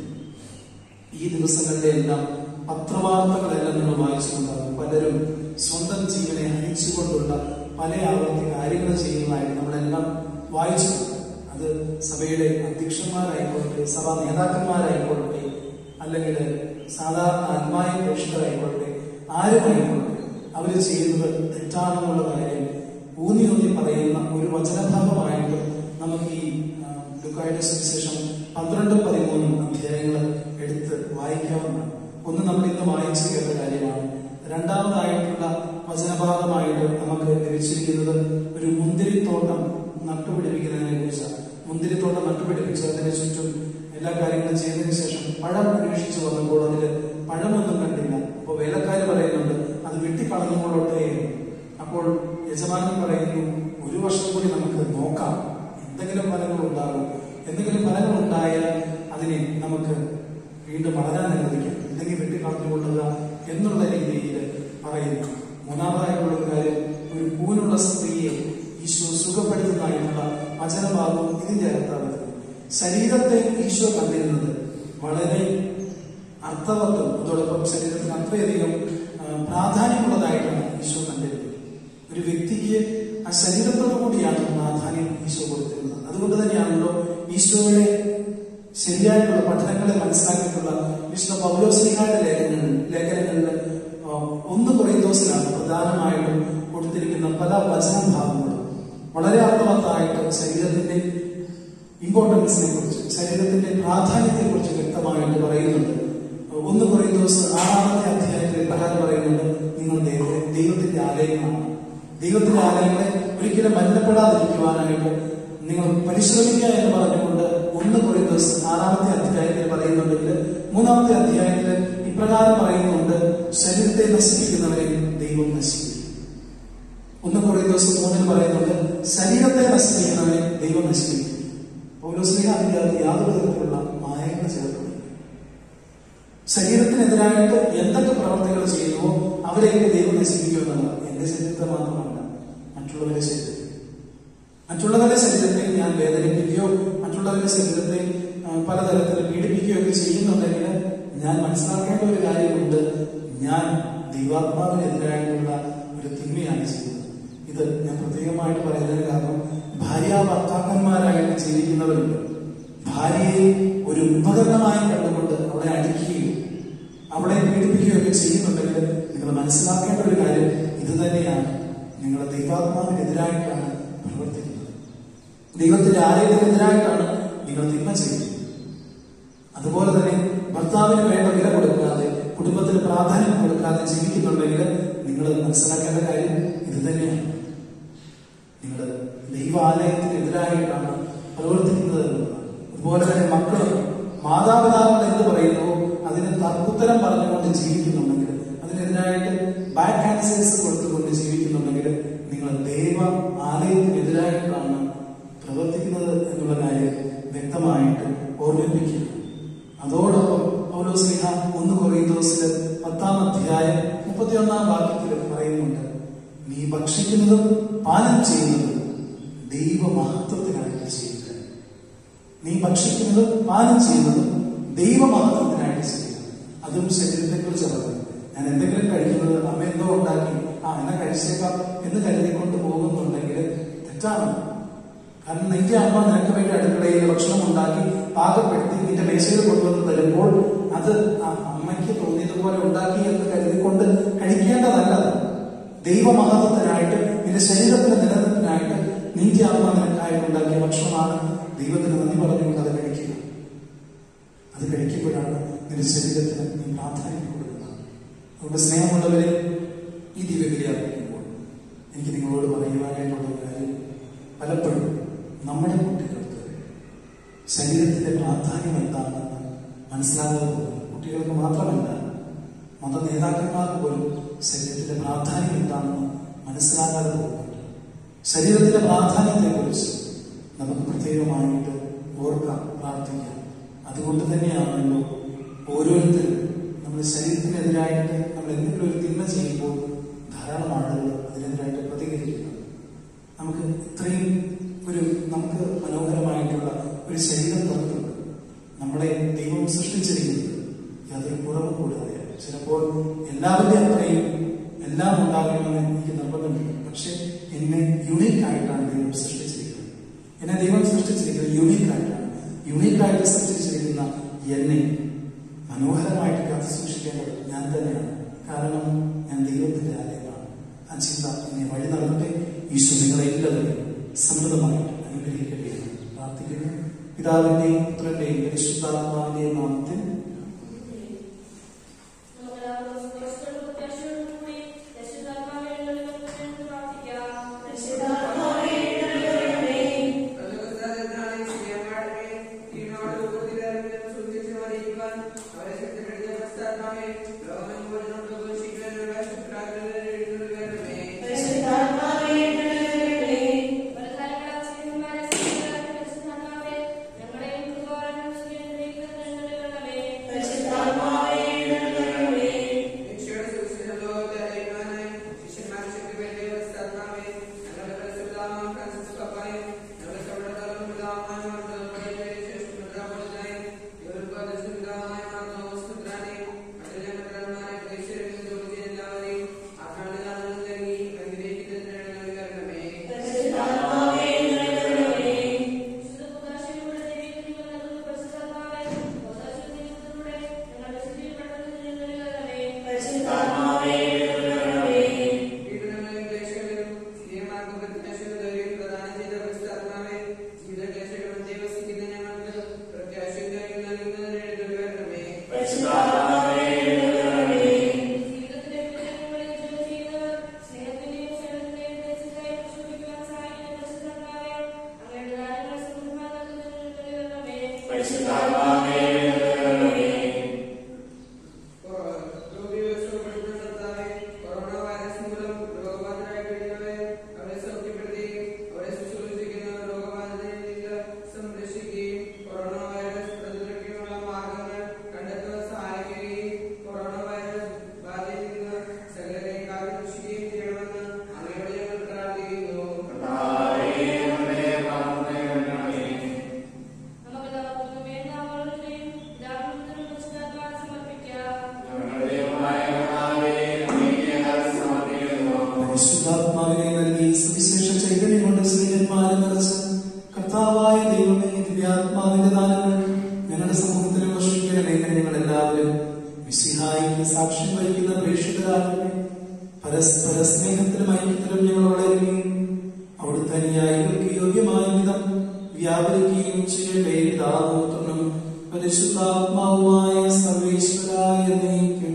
ഈ ദിവസങ്ങളിലെ എല്ലാം പത്രവാർത്തകളെല്ലാം നമ്മൾ വായിച്ചുകൊണ്ടാകും പലരും സ്വന്തം ജീവനെ ഹനിച്ചുകൊണ്ടുള്ള പല ആവർത്തി കാര്യങ്ങൾ ചെയ്യുന്നതായിട്ട് നമ്മളെല്ലാം വായിച്ചിട്ടുണ്ട് അത് സഭയുടെ അധ്യക്ഷന്മാരായിക്കോട്ടെ സഭാ നേതാക്കന്മാരായിക്കോട്ടെ അല്ലെങ്കിൽ സാധാരണ ആത്മായ പ്രേക്ഷകരായിക്കോട്ടെ ആരുമായിക്കോട്ടെ അവർ ചെയ്യുന്നത് തെറ്റാണെന്നുള്ള കാര്യം ഊന്നി ഊന്നി പറയുന്ന ഒരു വചനഭാഗമായിട്ട് നമുക്ക് ഈ ആ, ലുക്കായുടെ സുവിശേഷം പന്ത്രണ്ടും പതിമൂന്നും അധ്യായങ്ങൾ എടുത്ത് വായിക്കാവുന്നതാണ് ഒന്ന് നമ്മൾ ഇന്ന് വായിച്ചു കേട്ട കാര്യമാണ് രണ്ടാമതായിട്ടുള്ള വചനഭാഗമായിട്ട് നമുക്ക് ലഭിച്ചിരിക്കുന്നത് ഒരു മുന്തിരിത്തോട്ടം നട്ടുപിടിപ്പിക്കുന്നതിനെ കുറിച്ചാണ് മുന്തിരിത്തോട്ടം നട്ടുപിടിപ്പിച്ച് അതിനെ ചുറ്റും എല്ലാ കാര്യങ്ങളും ചെയ്തതിനു ശേഷം പഴം അന്വേഷിച്ചു വന്നപ്പോൾ അതിൽ പഴമൊന്നും കണ്ടില്ല അപ്പോൾ വേലക്കാർ പറയുന്നുണ്ട് അത് വെട്ടിക്കളഞ്ഞുകൊള്ളട്ടെ അപ്പോൾ യജമാനൻ പറയുന്നു ഒരു വർഷം കൂടി നമുക്ക് നോക്കാം എന്തെങ്കിലും ഫലങ്ങൾ ഉണ്ടാകും എന്തെങ്കിലും ഫലങ്ങൾ ഉണ്ടായാൽ അതിനെ നമുക്ക് വീണ്ടും വളരാൻ അനുവദിക്കാം എന്തെങ്കിലും വെട്ടിക്കളഞ്ഞുകൊള്ളുക എന്നുള്ള രീതിയിൽ പറയുന്നു മൂന്നാമതായിട്ടുള്ള ഒരു കാര്യം ഒരു പൂനുള്ള സ്ത്രീയെ ഈശോ സുഖപ്പെടുത്തുന്നതായിട്ടുള്ള വചനഭാഗവും ഇതിന്റെ അകത്താണ് ശരീരത്തെ ഈശോ കണ്ടിരുന്നത് വളരെ അർത്ഥവത്വം അതോടൊപ്പം ശരീരത്തിന് അത്രയധികം ആ, പ്രാധാന്യമുള്ളതായിട്ടാണ് ഈശോ കണ്ടിരുന്നത് ഒരു വ്യക്തിക്ക് ആ ശരീരത്തോടു കൂടിയാണ് പ്രാധാന്യം ഈശോ കൊടുത്തിരുന്നത് അതുകൊണ്ട് തന്നെയാണല്ലോ ഈശോയുടെ ശരിയായിട്ടുള്ള പഠനങ്ങളെ മനസ്സിലാക്കിയിട്ടുള്ള വിഷ്ണു പൗലോസ്ലിഹായുടെ ലേഖനങ്ങളിൽ ലേഖനങ്ങളിൽ ആ, ഒന്ന് കൊറിന്തോസിലാണ് പ്രധാനമായിട്ടും കൊടുത്തിരിക്കുന്ന പല വചനഭാഗങ്ങളും വളരെ അർത്ഥവത്തായിട്ട് ശരീരത്തിന്റെ ഇമ്പോർട്ടൻസിനെ കുറിച്ച് ശരീരത്തിന്റെ പ്രാധാന്യത്തെ കുറിച്ച് വ്യക്തമായിട്ട് പറയുന്നുണ്ട് ഒന്ന് കൊറിന്തോസ് ആറാമത്തെ അധ്യായത്തിൽ പ്രകാരം പറയുന്നുണ്ട് നിങ്ങൾ ദൈവ- ദൈവത്തിന്റെ ആലയങ്ങളാണ് ദൈവത്തിന്റെ ആലയങ്ങളെ ഒരിക്കലും മലിനപ്പെടാതിരിക്കുവാനായിട്ട് നിങ്ങൾ പരിശ്രമിക്കുക എന്ന് പറഞ്ഞുകൊണ്ട് ഒന്ന് കൊറിന്തോസ് ആറാമത്തെ അധ്യായത്തിൽ പറയുന്നുണ്ടെങ്കിൽ മൂന്നാമത്തെ അധ്യായത്തിൽ ഇപ്രകാരം പറയുന്നുണ്ട് ശരീരത്തെ നശിപ്പിക്കുന്നവരെ ദൈവം നശിപ്പിക്കും ഒന്ന് കുറേ ദിവസം മൂന്നിൽ പറയുന്നുണ്ട് ശരീരത്തെ നശിപ്പിക്കുന്നവനെ ദൈവം നശിപ്പിക്കും പൗലോസ്ലിഹ അതിന്റെ അകത്ത് യാതൊരു തരത്തിലുള്ള മായങ്ങൾ ചേർക്കുന്നില്ല ശരീരത്തിനെതിരായിട്ട് എന്തൊക്കെ പ്രവർത്തികൾ ചെയ്യുന്നുവോ അവരെയൊക്കെ ദൈവം നശിപ്പിക്കുമെന്നതാണ് എന്റെ ശരീരത്തെ മാത്രമല്ല മറ്റുള്ളവരുടെ ശരീരത്തെ മറ്റുള്ളവരുടെ ശരീരത്തെ ഞാൻ വേദനിപ്പിക്കുകയോ മറ്റുള്ളവരുടെ ശരീരത്തെ ആ, പലതരത്തിൽ പീഡിപ്പിക്കുകയോ ഒക്കെ ചെയ്യുന്നുണ്ടെങ്കിൽ ഞാൻ മനസ്സിലാക്കേണ്ട ഒരു കാര്യമുണ്ട് ഞാൻ ദൈവാത്മാവിനെതിരായിട്ടുള്ള ഒരു തിന്മയാണ് ചെയ്യുന്നത് ഇത് ഞാൻ പ്രത്യേകമായിട്ട് പറയുന്നതിന് കാരണം ഭാര്യ ഭർത്താക്കന്മാരായിട്ട് ജീവിക്കുന്നവരുണ്ട് ഭാര്യയെ ഒരു ഉപകരണമായി കണ്ടുകൊണ്ട് അവളെ അടിക്കുകയും അവളെ പീഡിപ്പിക്കുകയോ ഒക്കെ ചെയ്യുന്നുണ്ടെങ്കിൽ നിങ്ങൾ മനസ്സിലാക്കേണ്ട ഒരു കാര്യം ഇത് തന്നെയാണ് നിങ്ങൾ ദൈവാത്മാവിനെതിരായിട്ടാണ് പ്രവർത്തിക്കുന്നത് ദൈവത്തിന്റെ ആലയത്തിനെതിരായിട്ടാണ് നിങ്ങൾ തിന്മ ചെയ്യുന്നത് അതുപോലെ തന്നെ ഭർത്താവിന് വേണ്ട വില കൊടുക്കാതെ കുടുംബത്തിന് പ്രാധാന്യം കൊടുക്കാതെ ജീവിക്കുന്നുണ്ടെങ്കിൽ നിങ്ങൾ മനസ്സിലാക്കേണ്ട കാര്യം ഇത് തന്നെയാണ് നിങ്ങൾ ദൈവാലയത്തിനെതിരായിട്ടാണ് പ്രവർത്തിക്കുന്നത് എന്നുള്ളതാണ് അതുപോലെ തന്നെ മക്കൾ മാതാപിതാക്കൾ എന്ത് പറയുന്നു അതിന് തർക്കുത്തരം പറഞ്ഞുകൊണ്ട് ജീവിക്കുന്നുണ്ടെങ്കിൽ അതിനെതിരായിട്ട് ബാക്ക് ആൻസേഴ്സ് കൊടുത്തുകൊണ്ട് ജീവിക്കുന്നുണ്ടെങ്കിൽ നിങ്ങൾ ദൈവ ആലയത്തിനെതിരായിട്ടാണ് പ്രവർത്തിക്കുന്നത് എന്നുള്ള കാര്യം വ്യക്തമായിട്ട് ഓർമ്മിപ്പിക്കുക അതോടൊപ്പം പൗലോസ്ലിഹ ഒന്ന് കൊറിയന്തോസില് പത്താം അധ്യായം മുപ്പത്തിയൊന്നാം വാക്യത്തിൽ പറയുന്നുണ്ട് ഭക്ഷിക്കുന്നതും പാനം ചെയ്യുന്നതും ദൈവമഹത്വത്തിനായിട്ട് ചെയ്യുക നീ ഭക്ഷിക്കുന്നതും പാനം ചെയ്യുന്നതും ദൈവമഹത്വത്തിനായിട്ട് ചെയ്യുക അതും ശരീരത്തെ കുറിച്ച് പറയുന്നത് ഞാൻ എന്തെങ്കിലും കഴിക്കുന്നത് അമ്മ എന്തോ ഉണ്ടാക്കി ആ എന്നെ കഴിച്ചേക്കാം എന്ന് കരുതിക്കൊണ്ട് പോകുന്നുണ്ടെങ്കിൽ തെറ്റാണ് കാരണം നിന്റെ അമ്മ നിനക്ക് വേണ്ടി അടുക്കളയിൽ ഭക്ഷണം ഉണ്ടാക്കി പാകപ്പെടുത്തി നിന്റെ മേശയിൽ കൊണ്ടുവന്ന് തരുമ്പോൾ അത് ആ അമ്മയ്ക്ക് തോന്നിയതുപോലെ ഉണ്ടാക്കി എന്ന് കരുതിക്കൊണ്ട് കഴിക്കേണ്ടതല്ല അത്. ദൈവമഹത്വത്തിനായിട്ട് നിന്റെ ശരീരത്തിന്റെ നിലനിൽപ്പിനായിട്ട് നിന്റെ അമ്മ നിനക്കായി ഉണ്ടാക്കിയ ഭക്ഷണമാണ് ദൈവത്തിന് നന്ദി പറഞ്ഞുകൊണ്ട് അത് കഴിക്കുക അത് കഴിക്കുമ്പോഴാണ് നിന്റെ ശരീരത്തിന് നീ പ്രാധാന്യം കൊടുക്കുന്നത് അതുകൊണ്ട് സ്നേഹമുള്ളവരെ ഈ ദിവ്യബലി അർപ്പിക്കുമ്പോൾ എനിക്ക് നിങ്ങളോട് പറയുവാനായിട്ടുള്ള ഒരു കാര്യം പലപ്പോഴും നമ്മുടെ കുട്ടികൾക്ക് ശരീരത്തിന്റെ പ്രാധാന്യം എന്താണെന്ന് മനസ്സിലാകാതെ പോകുന്നു കുട്ടികൾക്ക് മാത്രമല്ല മത നേതാക്കന്മാർക്ക് പോലും ശരീരത്തിന്റെ പ്രാധാന്യം എന്താണെന്ന് മനസ്സിലാകാതെ പോകുന്നുണ്ട് ശരീരത്തിന്റെ പ്രാധാന്യത്തെക്കുറിച്ച് നമുക്ക് പ്രത്യേകമായിട്ട് ഓർക്കാം പ്രാർത്ഥിക്കാം അതുകൊണ്ട് തന്നെയാണല്ലോ ഓരോരുത്തരും നമ്മുടെ ശരീരത്തിനെതിരായിട്ട് നമ്മൾ എന്തെങ്കിലും ഒരു തിന്മ ചെയ്യുമ്പോൾ ധാരാളം ആളുകൾ അതിനെതിരായിട്ട് പ്രതികരിക്കുന്നത് നമുക്ക് ഇത്രയും ഒരു നമുക്ക് മനോഹരമായിട്ടുള്ള ഒരു ശരീരം തന്നിട്ടുണ്ട് നമ്മളെ ദൈവം സൃഷ്ടിച്ചിരിക്കുന്നത് യാതൊരു കുറവ് കൂടാതെ ചിലപ്പോൾ എല്ലാവരുടെയും അത്രയും എല്ലാം ഉണ്ടാകണമെന്ന് എനിക്ക് നിർബന്ധമില്ല പക്ഷെ എന്നെ യുണീക്ക് ആയിട്ടാണ് ദൈവം സൃഷ്ടിച്ചിരിക്കുന്നത് എന്നെ ദൈവം സൃഷ്ടിച്ചിരിക്കുന്നത് യുണീക്ക് ആയിട്ടാണ് യുണീക്ക് ആയിട്ട് സൃഷ്ടിച്ചിരിക്കുന്ന എന്നെ മനോഹരമായിട്ട് കാത്തു സൂക്ഷിക്കേണ്ടത് ഞാൻ തന്നെയാണ് കാരണം ഞാൻ ദൈവത്തിന്റെ ആലയമാണ് ആ ചിന്ത എന്നെ വഴി നടന്നിട്ട് ഈശോ നിങ്ങളെ എല്ലാവരും സമൃദ്ധമായിട്ട് അനുഗ്രഹിക്കട്ടെ എന്ന് പ്രാർത്ഥിക്കുന്നു പിതാവിന്റെയും പുത്രന്റെയും പരിശുദ്ധാത്മാവിന്റെയും നാമത്തിൽ പരിശുദ്ധാത്മാവിനെ നൽകി സുവിശേഷ ചൈതന്യം കൊണ്ട് സ്ത്രീയന്മാരെ നിറച്ച് കർത്താവായ ദൈവമേ ദിവ്യാത്മാവിന്റെ ദാനങ്ങൾ ഞങ്ങളുടെ സമൂഹത്തിൽ വർഷിക്കണമേ ഞങ്ങൾ എല്ലാവരും വിശിഹായി സാക്ഷ്യം വഹിക്കുന്ന പ്രേക്ഷിതരാകട്ടെ പരസ്പര സ്നേഹത്തിലും ഐക്യത്തിലും ഞങ്ങൾ വളരുകയും അവിടുത്തെ അനുയായികൾക്ക് യോഗ്യമായ വിധം വ്യാപരിക്കുകയും ചെയ്യട്ടെ പിതാപുത്രനും പരിശുദ്ധാത്മാവുമായ സർവേശ്വരായ നീക്കും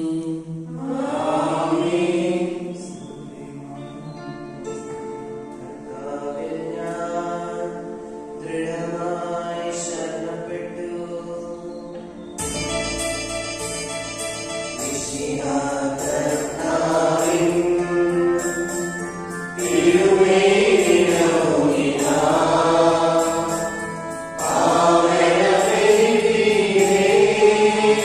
ദൃഢമായി ശരണപ്പെട്ടു ും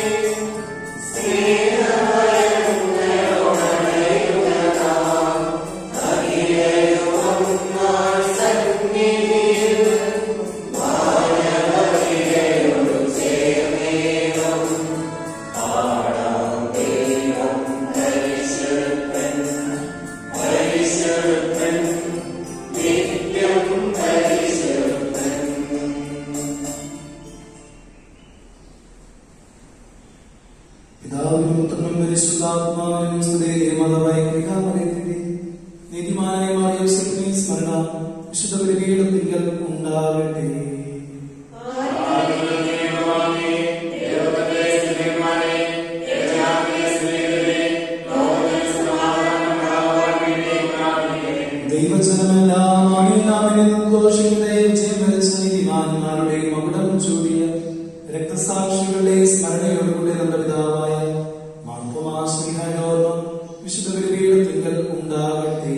പിതാവിനും പുത്രനും പരിശുദ്ധാത്മാവിനും സ്തുതേമതമായി ക്രിയാമറിയത്തിന്റെ നീതിമാനായ മാറിയോസഫിനെ സ്മരണ വിശുദ്ധ ബലിപീഠത്തിങ്കൽ ഉണ്ടാകട്ടെ ദൈവജനമെല്ലാം ആണെല്ലാം ഘോഷിക്കുന്ന വിജയം വരച്ച നീതിമാന്മാരുടെ മകുടം ചൂടിയ രക്തസാക്ഷികളുടെ സ്മരണയോടുകൂടി നമ്മുടെ പിതാവായ മാർത്തോമാശ്രീഹായോർമ്മ വിശുദ്ധ ബലിപീഠത്തിങ്കൽ ഉണ്ടാകട്ടെ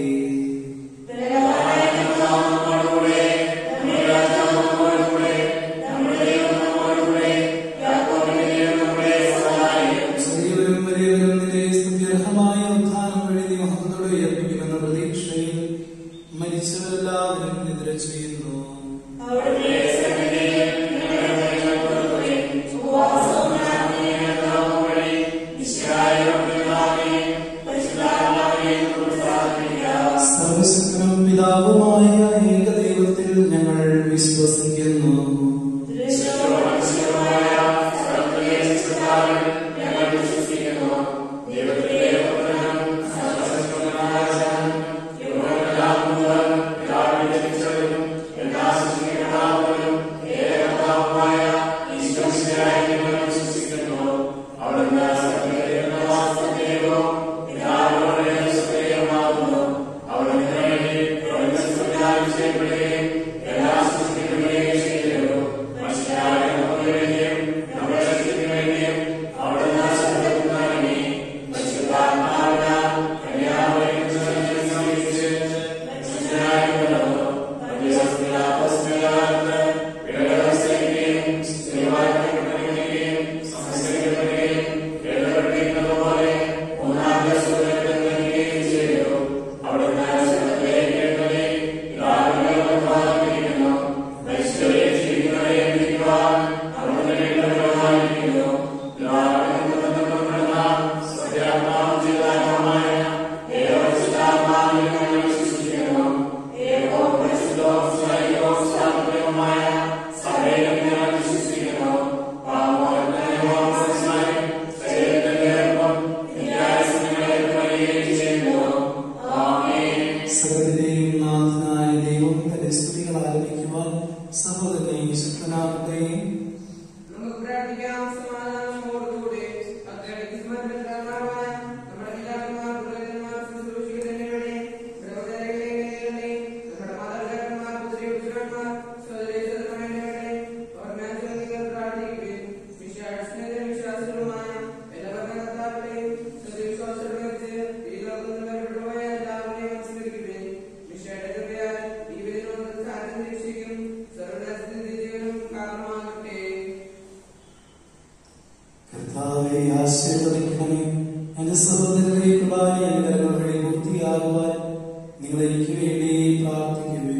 ചെറിയവരും വലിയവരും നിന്റെ സ്തുത്യർഹമായ ഉത്ഥാനം വഴി നീ മഹത്വത്തോടെ ഉയർപ്പിക്കുമെന്ന പ്രതീക്ഷയിൽ മരിച്ചവരെല്ലാവരും നിദ്ര ചെയ്യുന്നു സർവശക്തനും പിതാവുമായ ഏകദൈവത്തിൽ ഞങ്ങൾ വിശ്വസിക്കുന്നു സകലത്തിന്റെയും നാഥനായ ദൈവം തന്റെ സ്തുതികൾ ആരംഭിക്കുവാൻ സഹോദരനെയും ശക്തനാകട്ടെയും നമുക്ക് പ്രാർത്ഥിക്കാം സമാധാനത്തോടുകൂടി അദ്ദേഹത്തിന്റെ സ്മരണായ നമ്മുടെ പിതാക്കന്മാർ പുരോഹിതന്മാർ ശുശ്രൂഷിക്കുന്നതിനുവേണ്ടി ബ്രഹ്മചാരികളെ നമ്മുടെ മാതാപിതാക്കന്മാർ പുത്രി പുത്രന്മാർ സഹോദരി സഹോദരന്മാരുടെ ഓർമ്മാചരണങ്ങൾ പ്രാർത്ഥിക്കുകയും വിശ്വാസത്തിനും വിശ്വാസങ്ങളുമായ എല്ലാ ഭരണകർത്താക്കളെയും സദവിശ്വാസത്തോടെ വെച്ച് ഈ ലോകത്തിൽ നിന്ന് വേർപെട്ടുപോയ എല്ലാവരെയും സ്മരിക്കുകയും വിശ്വയുടെ കൃപയാൽ ഈ വിധിനോട് സ്ഥാനം രക്ഷിക്കും സർവ്വനാശത്തിന്റെ ജീവനും കാരണമാകട്ടെ കർത്താവെ ആശീർവദിക്കണമേ എന്റെ സഹോദരരെ കൃപാരി അനുകരണം വഴി പൂർത്തിയാകുവാൻ നിങ്ങൾ എനിക്ക് വേണ്ടി പ്രാർത്ഥിക്കുമേ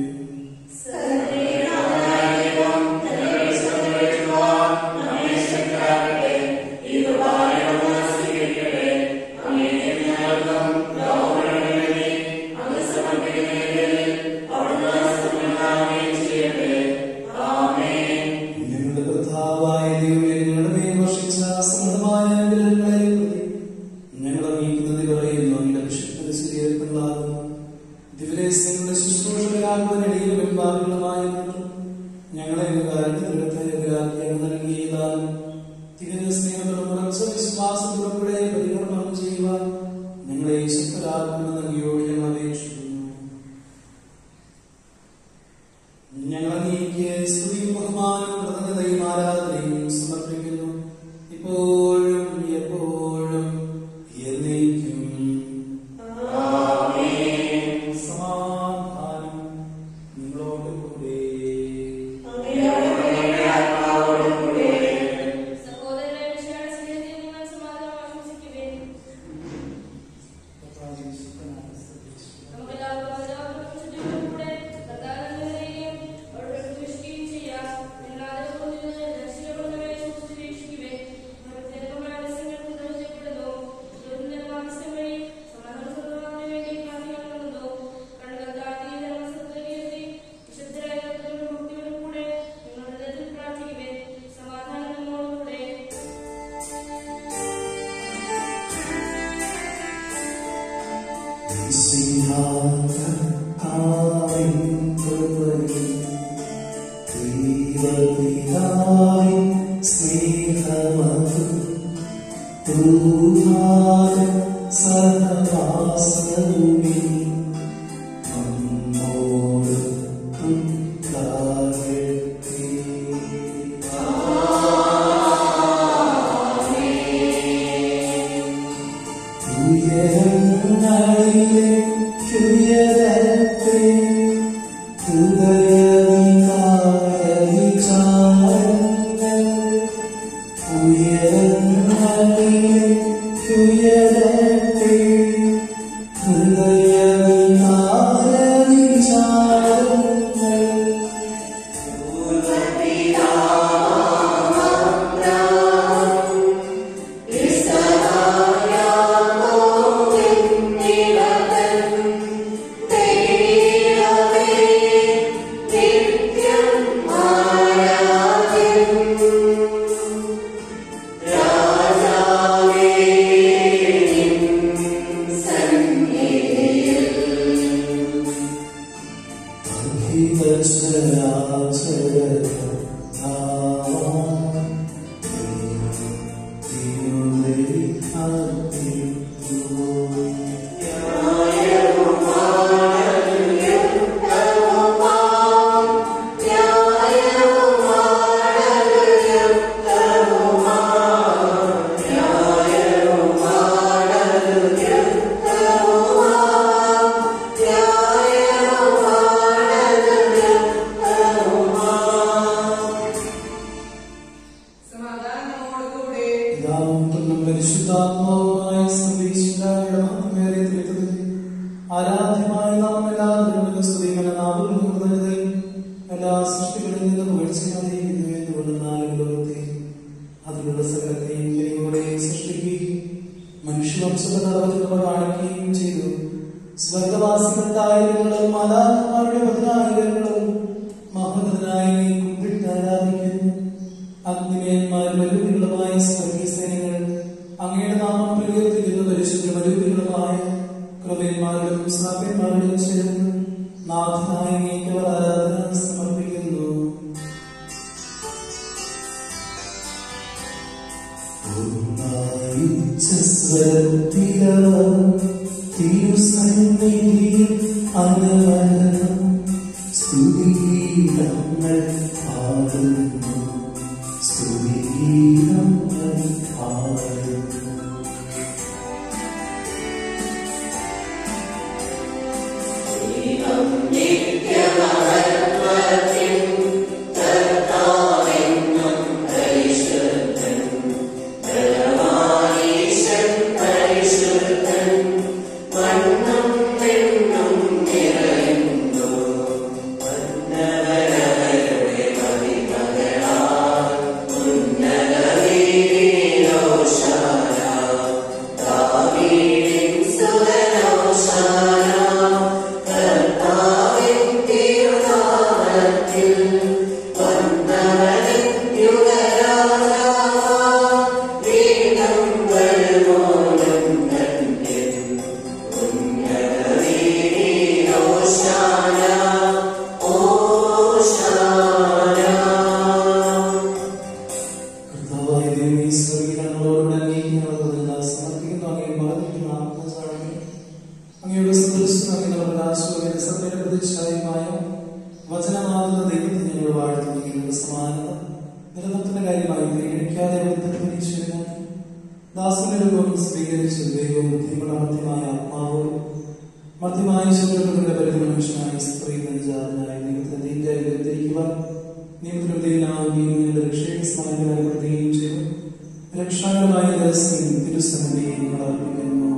ഞങ്ങളുടെ കർത്താവായ ദൈവമേ ഞങ്ങളുടെ മേൽ വർഷിച്ച സമൃദ്ധമായ അനുഗ്രഹങ്ങളെ പ്രതി ഞങ്ങൾ അറിയിക്കുന്നത് പറയുന്നു അങ്ങയുടെ വിശുദ്ധ ശരീരത്തിലാകുന്നു ദിവരേശങ്ങളുടെ ശുശ്രൂഷകരാകുവാനിടയിൽ വെമ്പാടുകളുമായ ഞങ്ങളെ കാരണത്തിലെടുത്തയാക്കിയാണ് നൽകിയതാണ് തികഞ്ഞ സ്നേഹത്തോടും ഉറച്ച വിശ്വാസത്തോടും കൂടെ പരികർമ്മം ചെയ്യുവാൻ ഞങ്ങളെ ശക്തരാകുമെന്ന് അങ്ങയോട് ഞങ്ങൾ അപേക്ഷിക്കുന്നു ഞങ്ങൾ അങ്ങേക്ക് സ്തുതിയും ബഹുമാനവും കൃതജ്ഞതയും ആരാധനയും സമർപ്പിക്കുന്നു ഇപ്പോഴും എപ്പോഴും എന്നേക്കും സമാധാനം നിങ്ങളോട് കൂടെ സമാധാനത്തോടുകൂടെ പരിശുദ്ധാത്മാവുമായ സർവീശ്വരായുടെ മഹത്വമേറിയ ത്രിത്വത്തിൽ ആരാധ്യമായ നാം എല്ലാവരും സ്തുതികളെ നാവുകളും ഹൃദയതയും എല്ലാ സൃഷ്ടികളിൽ നിന്ന് പുകഴ്ചയായിരിക്കുന്നു എന്നുള്ള നാല് ലോകത്തെ അതിലുള്ള സകലത്തെയും ദൈവങ്ങളെ സൃഷ്ടിക്കുകയും മനുഷ്യവംശപദാവതകൾ കാണിക്കുകയും ചെയ്തു സ്വർഗവാസികളുടെ ആയിരങ്ങളും മാതാക്കന്മാരുടെ പതിനായിരങ്ങളും മഹോന്നതനായ നീ കുമ്പിട്ട് ആരാധിക്കുന്നു അഗ്നിമയന്മാരും മരുവികളുമായ സ്വർഗീസേനകൾ അങ്ങയുടെ നാമം പ്രകീർത്തിക്കുന്ന പരിശുദ്ധ മരുവികളുമായ കൃപന്മാരും ശ്രാപ്യന്മാരും ചേർന്ന് നാഥനായ നീക്കവർ ആരാധന സമർപ്പിക്കുന്നു സ്തുതിഗീതങ്ങൾ പാടുന്നു സ്തുതിഗീതങ്ങൾ പാടുന്നു കർത്താവായ ദൈവമേ, സ്വർഗ്ഗീയങ്ങളോടുകൂടെ അങ്ങേക്ക് ഞങ്ങൾ സമർപ്പിക്കുന്നു. അങ്ങയെ മറന്നിരിക്കുന്ന ആത്മസാക്ഷിയെ അങ്ങയുടെ സദൃശനും അങ്ങയുടെ പ്രകാശവും അങ്ങയുടെ സത്യയുടെ പ്രതിച്ഛായയുമായ വചനമാകുന്ന ദൈവത്തെ ഞങ്ങൾ വാഴ്ത്തുന്നു. അങ്ങയുടെ സമാനത നിലനിർത്തുന്ന കാര്യമായി പരിഗണിക്കാതെ അവിടുത്തെ പരീക്ഷകനാക്കി ദാസന്റെ രൂപം സ്വീകരിച്ച് ദൈവവും ബുദ്ധിമുള്ള മധ്യമായ ആത്മാവോടും മധ്യമായ ശത്രുക്കളുടെ പരിധി മനുഷ്യനായി സ്ത്രീ നഞ്ചാതനായി ദൈവത്തിന്റെ ദൈവത്തിരിക്കുവാൻ നിയമത്തിനുള്ളിലാവുകയും നിങ്ങളുടെ രക്ഷയെ സ്മരണപ്പെടുത്തുകയും ചെയ്തു രക്ഷാകരമായ ദിവസം തിരുസന്നിധിയെ നിങ്ങൾ അർപ്പിക്കുന്നു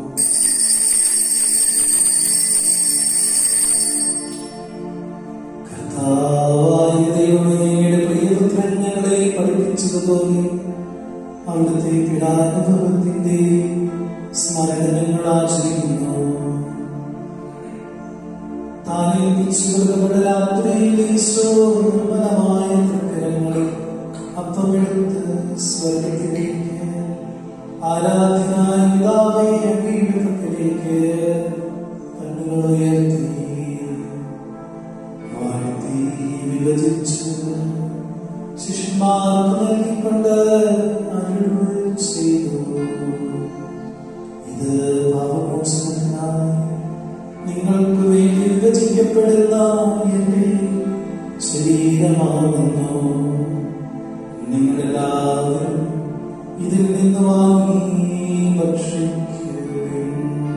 കർത്താവായ ദൈവമേ, അങ്ങയുടെ പ്രിയപുത്രൻ ഞങ്ങളെ പഠിപ്പിച്ചതുപോലെ അവിടുത്തെ പീഡാനുഭവത്തിന്റെ സ്മരണ ഞങ്ങൾ ആചരിക്കുന്നു താനേൽപ്പിച്ചുകൊടുക്കപ്പെട്ട രാത്രിയിൽ ഈശോ നിർമ്മലമായ തൃക്കരങ്ങളിൽ അപ്പമെടുത്ത് സ്വർഗത്തിലേക്ക് ആരാധനായ പിതാവേ അങ്ങയുടെ പക്കലേക്ക് കണ്ണുകളെ ഉയർത്തി വാഴ്ത്തി വിഭജിച്ചു ശിഷ്യന്മാർക്ക് നൽകിക്കൊണ്ട് അരുൾ ചെയ്തു ഇത് പാപമോചനത്തിനായി നിങ്ങൾക്ക് വേണ്ടി വിഭജിക്കപ്പെടുന്ന എന്റെ ശരീരമാകുന്നു നിങ്ങളെല്ലാവരും ഇതിൽ നിന്ന് വാങ്ങി ഭക്ഷിക്കുവിൻ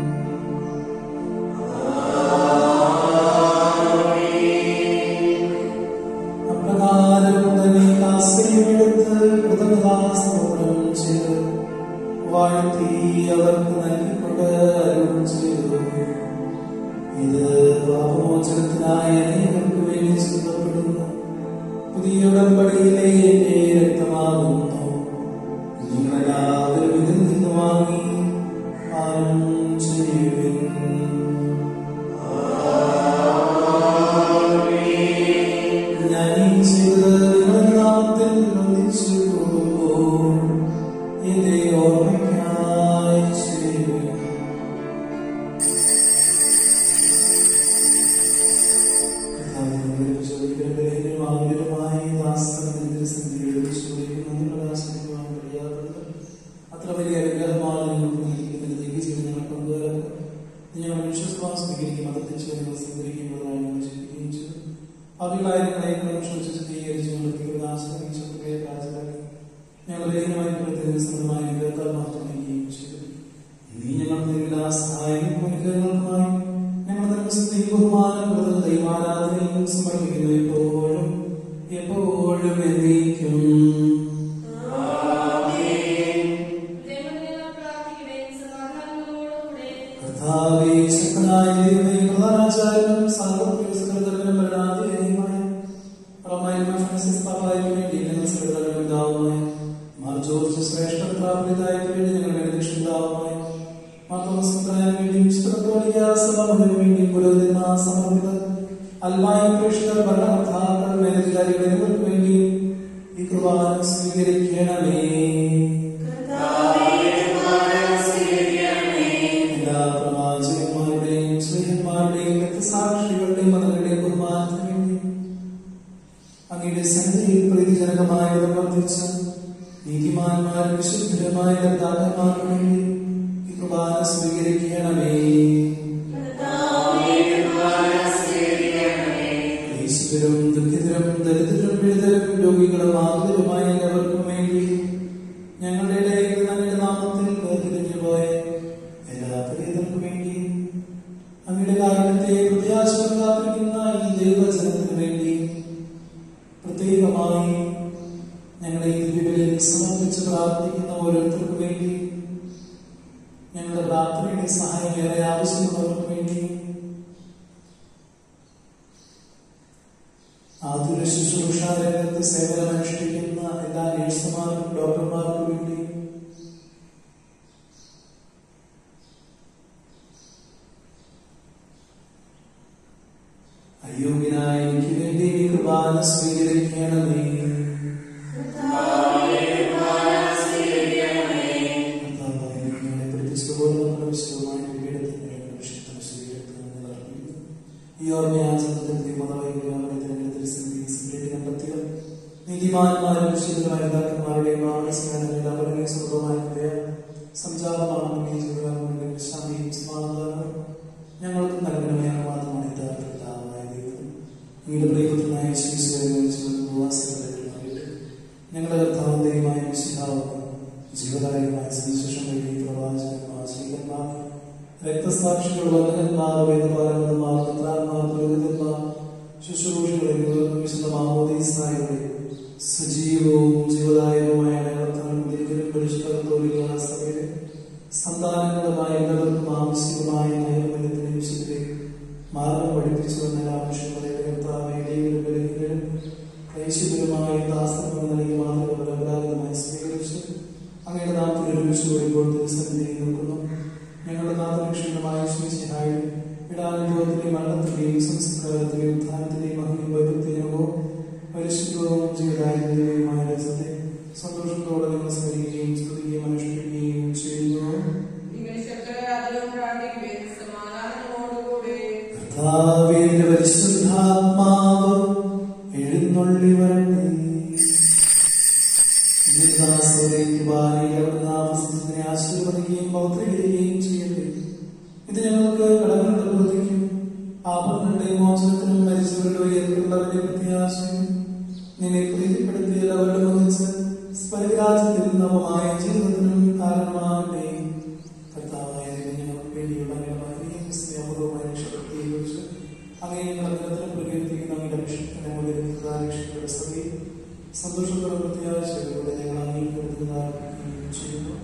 അപ്രകാരം തന്നെ കാസ്കര്യമെടുത്ത് കൃതജ്ഞതാസ്തോത്രം ചെയ്ത് വാഴ്ത്തി അവർക്ക് നൽകിക്കൊണ്ട് അരുൾ ചെയ്തു ഇത് പാപമോചനത്തിനായ അനേകർക്ക് വേണ്ടി ചിന്തപ്പെടുന്ന പുതിയ ഉടമ്പടിയിലെ എന്റെ രക്തമാകുന്നു നിങ്ങളെല്ലാവരും ഇതിൽ നിന്ന് വാങ്ങി പാനം ചെയ്യുവിൻ ഞാൻ ഈ ചെയ്തത് നിങ്ങളുടെ നാമത്തിൽ ഒന്നിച്ചു കൂടുമ്പോൾ എന്റെ ഓർമ്മയ്ക്കായി ചെയ്യുവിൻ അത്ര വലിയ അനുഗ്രഹമാണ് നിങ്ങൾക്ക് നൽകിയതിന്റെ ദൈവജീവൻ ഞങ്ങൾ പങ്കുവരാൻ ഞങ്ങൾ വിശ്വാസം സ്വീകരിക്കും മതത്തിൽ ഞങ്ങൾ സ്വീകരിക്കുന്നതായി ഞങ്ങൾ ചിന്തിക്കുകയും ചെയ്തു അവകളായ ഞങ്ങളെ ക്ഷണിച്ച് ചിത്രീകരിച്ച് ഞങ്ങൾ ദൈവദാസനെ ശത്രുക്കളെ പ്രാചരാക്കി ഞങ്ങൾ ദൈവമായി പ്രത്യേക സ്വന്തമായി അനുഗ്രഹത്താൽ മാത്രം നൽകുകയും ചെയ്തു നീ ഞങ്ങൾക്ക് എല്ലാ സഹായവും അനുഗ്രഹങ്ങൾക്കുമായി ഞങ്ങൾ നിനക്ക് സ്തുതിയും ബഹുമാനം കൊടുത്ത ദൈവാരാധനയും സമർപ്പിക്കുന്നു എപ്പോഴും എപ്പോഴും എന്നേക്കും കർത്താവേ ശക്തനായ ദൈവമേ പ്രധാനാചാര്യനും സാർവത്രിക സകലതലവനും ഭരണാധികാരിയുമായ റോമായന്മാർ ഫ്രാൻസിസ് പാപ്പായ്ക്ക് വേണ്ടി ഞങ്ങൾ സകലതലവനുണ്ടാവുമായ മാർ ജോർജ് ശ്രേഷ്ഠ പ്രാപ്തിതായ്ക്ക് വേണ്ടി ഞങ്ങൾ രക്ഷിതാവുമായ മാർ തോമസ് മുത്തനായന് വേണ്ടി വിശുദ്ധ കത്തോലിക്ക സഭയ്ക്ക് വേണ്ടി പുരോഹിതന്മാർ സമർപ്പിതർ അൽമായ പ്രേക്ഷകർ ഭരണകർത്താക്കൾ മേലധികാരികൾ എന്നിവർക്ക് വേണ്ടി ഈ കുർബാന സ്വീകരിക്കണമേ എല്ലാ പ്രവാചകന്മാരുടെയും സ്നേഹന്മാരുടെയും രക്തസാക്ഷികളുടെയും മതങ്ങളുടെയും ബഹുമാനത്തിന് വേണ്ടി അങ്ങയുടെ സന്നിധിയിൽ പ്രീതിജനകമായ വർദ്ധിച്ച നീതിമാന്മാരും വിശുദ്ധരുമായ ദാതാക്കന്മാർക്ക് വേണ്ടി ഈ കുർബാന സ്വീകരിക്കണമേ ഈശ്വരും ദുഃഖിതരും ദരിദ്രരും പീഡിതരും രോഗികളും ആകുലരുമായ എല്ലാവർക്കും വേണ്ടി ഞങ്ങളുടെ ഇടയിൽ നിന്ന് അങ്ങയുടെ നാമത്തിൽ വേർതിരിഞ്ഞു പോയ എല്ലാ പ്രിയതർക്കും വേണ്ടി അങ്ങയുടെ കാരണത്തെ പ്രത്യാശം കാത്തിരിക്കുന്ന ഈ ദൈവജനത്തിന് വേണ്ടി പ്രത്യേകമായി ഞങ്ങളെ ഈ ദിവ്യബലിയിൽ സമർപ്പിച്ച് പ്രാർത്ഥിക്കുന്ന ഓരോരുത്തർക്കും വേണ്ടി ഞങ്ങളുടെ പ്രാർത്ഥനയുടെ സഹായം ഏറെ ആവശ്യമുള്ളവർക്ക് വേണ്ടി ആതുര ശുശ്രൂഷ രംഗത്ത് സേവനമനുഷ്ഠിക്കുന്ന എല്ലാ നഴ്സുമാർക്കും ഡോക്ടർമാർക്കും വേണ്ടി അയോഗ്യനായ എനിക്ക് വേണ്ടി ഈ കുർബാന സ്വീകരിക്കണമേ കർത്താവേ, ഞങ്ങളെ പഠിപ്പിച്ചതുപോലെ നമ്മുടെ വിശുദ്ധമായ പീഠത്തിന്റെ വിശുദ്ധ ശരീരത്തിൽ അർപ്പിക്കുന്നു ഈ ഓർമ്മയാചരണത്തിന്റെ മതവൈകല്യങ്ങളുടെ തിരഞ്ഞെടുത്തിൽ സിംപ്ലിറ്റി കണ്ടെത്തിയ നീതിമാന്മാരും വിശുദ്ധമായ നേതാക്കന്മാരുടെയും ആവശ്യങ്ങളുടെ അവരുടെ സ്വന്തമായ സംജാതമാണ് ജീവിതങ്ങളുടെ ശാന്തിയും സമാധാനവും ഞങ്ങൾക്ക് നൽകണമേ മാത്രമാണ് യഥാർത്ഥമായ ദൈവം അങ്ങയുടെ പ്രിയപുത്രനായ ശിശുവാസികളായിട്ട് ഞങ്ങളുടെ കർത്താവ് ദൈവമായ വിശുദ്ധാവും ജീവദായകമായ സുവിശേഷം വഴി പ്രവാചകന്മാർ ശ്രീകന്മാർ രക്തസാക്ഷികൾ വന്ദകന്മാർ വേദപാലകന്മാർ പത്രാന്മാർ പുരോഹിതന്മാർ ശുശ്രൂഷകളിൽ വിശുദ്ധ മാമോദീസായുടെ സജീവവും ജീവദായകവുമായ കർത്താവിനും ദൈവനും പരിഷ്കരത്തോലിക്കുന്ന സഭയിലെ സന്താനങ്ങളുമായ എല്ലാവർക്കും ആവശ്യമായ നൈർമല്യത്തിന് വിശുദ്ധരെ മാർഗം പഠിപ്പിച്ചു വന്ന എല്ലാ മനുഷ്യരുടെ കർത്താവേയും ക്ലേശിതരുമായ ദാസങ്ങൾ നൽകിയ മാതൃക പരമ്പരാഗതമായി സ്വീകരിച്ച് അങ്ങയുടെ നാമത്തിൽ ഒരുമിച്ച് വരുമ്പോൾ തിരുസന്നിധിയിൽ നിൽക്കുന്നു ഞങ്ങളുടെ നാഥലക്ഷ്യമായ ശ്രീശിഹായും ഇടാനുഭവത്തിന്റെയും മരണത്തിന്റെയും സംസ്കാരത്തിന്റെയും ഉത്ഥാനത്തിന്റെയും മഹിമയും വൈദഗ്ധ്യവും പരിശുദ്ധവും ജീവദായകമായ രസത്തെ സന്തോഷത്തോടെ നിങ്ങൾ സ്മരിക്കുകയും സ്തുതിക്കുകയും അനുഷ്ഠിക്കുകയും ചെയ്യുന്നു നിങ്ങൾ ശക്തരാദരവും പ്രാർത്ഥിക്കുവേൻ സമാധാനമോടുകൂടെ കർത്താവിന്റെ പരിശുദ്ധാത്മാവ് എഴുന്നള്ളി വരണേ ദാസോലേക്ക് ഭാര്യയിൽ അവിടുന്ന് താമസിച്ചതിനെ ആശീർവദിക്കുകയും പൗത്രീകരിക്കുകയും ചെയ്യട്ടെ ഇത് ഞങ്ങൾക്ക് കടങ്ങളുടെ പ്രതിക്കും പാപങ്ങളുടെ മോചനത്തിനും മരിച്ചവരുടെ ഉയർത്തുള്ളവരുടെ പ്രത്യാശയും നിന്നെ പ്രീതിപ്പെടുത്തിയ അവരുടെ ഒന്നിച്ച് സ്വർഗരാജ്യത്തിൽ നവമായ ജീവിതത്തിനും കാരണമാകട്ടെ കർത്താവായ ദൈവം ഞങ്ങൾക്ക് വേണ്ടിയുള്ള അങ്ങയുടെ സ്നേഹപൂർവ്വമായ രക്ഷപ്പെടുത്തിയെ കുറിച്ച് അങ്ങനെ ഞങ്ങൾ നിരന്തരം പ്രകീർത്തിക്കുന്ന അങ്ങയുടെ രക്ഷത്തിനെ മുതൽ രക്ഷയുടെ സഭയിൽ സന്തോഷത്തോടെ പ്രത്യാശയോടെ ഞങ്ങൾ അംഗീകരിക്കുന്നതാക്കുകയും ചെയ്യുന്നു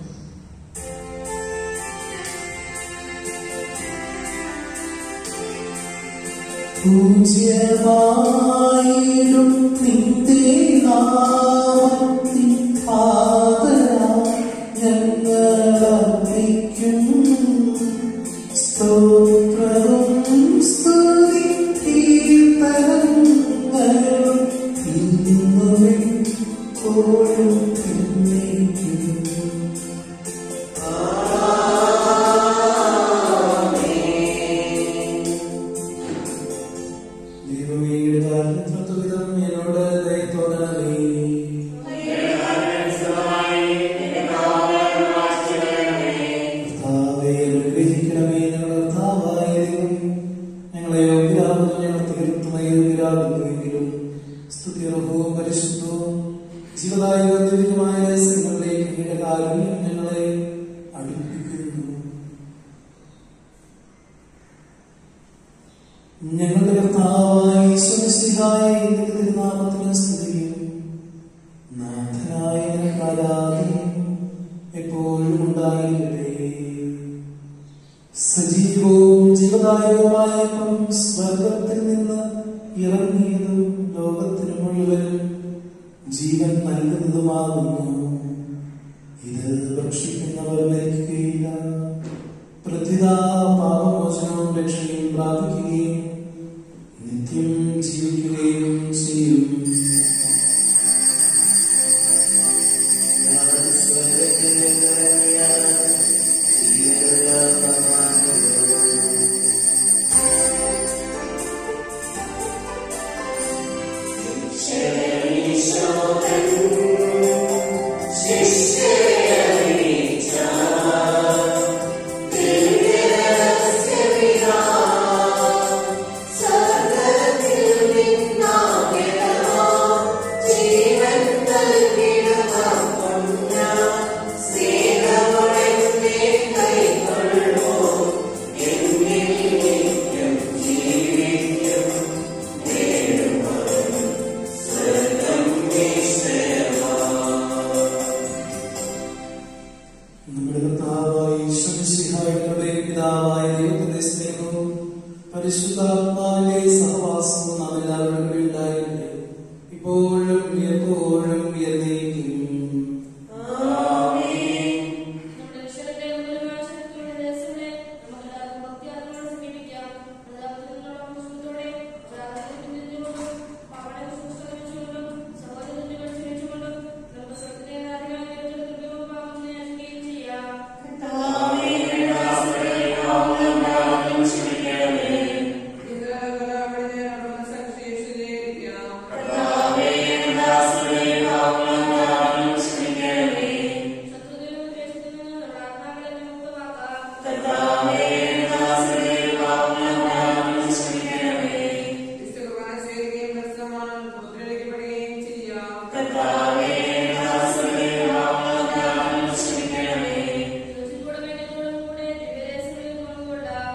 പൂജ്യമായിടും നിന്റെ നാമത്തിൻ ആദരം ഞങ്ങളർപ്പിക്കും സ്തോത്രവും സ്തുതി കീർത്തനങ്ങളും ഇന്നുമേ ഓടും എന്നേക്കും ദൈവമേയുടെ കാരണത്വവിധം എന്നോട് ദയത്തോടണമേ കർത്താവേ, അനുഗ്രഹിക്കണമേ ഞങ്ങളുടെ കർത്താവായ ദൈവമേ. ഞങ്ങളെ യോഗ്യരാകുന്നു ഞങ്ങൾ തീർത്തും അയോഗ്യരാകുന്നുവെങ്കിലും സ്തുതിയർഹവും പരിശുദ്ധവും ജീവദായകവും ദിവ്യമായ രഹസ്യങ്ങളിലേക്ക് അങ്ങയുടെ കാരുണ്യം ഞങ്ങളെ അടുപ്പിക്കുന്നു ഞങ്ങളുടെ കർത്താവായ ഈശ്വരസിഹായ നിന്റെ തിരുനാമത്തിന് സ്തുതിയും നാഥനായ നിനക്ക് ആരാധനയും എപ്പോഴും ഉണ്ടായിരിക്കട്ടെ സജീവവും ജീവദായകവുമായ അപ്പം സ്വർഗത്തിൽ നിന്ന് ഇറങ്ങിയതും ലോകത്തിന് മുഴുവനും ജീവൻ നൽകുന്നതുമാകുന്നു ഇത് ഭക്ഷിക്കുന്നവർ മരിക്കുകയില്ല പ്രതിതാ പാപമോചനവും രക്ഷയും പ്രാപിക്കുകയും നിത്യം ജീവിക്കുകയും ചെയ്യും നമ്മുടെ കർത്താവായ ഈശ്വരസിഹായുടെ പിതാവായ ദൈവത്തിന്റെ സ്നേഹവും പരിശുദ്ധാത്മാവിന്റെ സഹവാസവും നാം എല്ലാവരും കൂടി ഉണ്ടായിരിക്കട്ടെ ഇപ്പോഴും എപ്പോഴും എന്നേക്കും നമ്മുടെ ഈശ്വരന്റെ ഉദരവാസനത്തോടെ ദേശങ്ങളെ നമുക്കെല്ലാവർക്കും ഭക്തിയാത്മാവോടെ സമീപിക്കാം. പ്രതാപത്തിനുള്ള പുഷ്പത്തോടെ പ്രാർത്ഥനയിൽ നിന്നുകൊണ്ടും പാവനങ്ങൾ ശുശ്രൂഷിച്ചുകൊണ്ടും സഹോദരങ്ങൾ ക്ഷണിച്ചുകൊണ്ടും നമുക്ക് സ്വർഗ്ഗത്തിലെ നാഥനായ ദൈവത്തിന്റെ കൃപയും പാപങ്ങളും യാചിക്കുകയും ചെയ്യാം. ശത്രുതയും ദ്വേഷത്തിൽ നിന്ന് നമ്മുടെ ആത്മാക്കളെ വിമുക്തമാക്കാം. യോജിപ്പോടെ വേണ്ടതോടും കൂടെ ദിവ്യരഹസ്യങ്ങളിൽ പങ്കുകൊള്ളാം.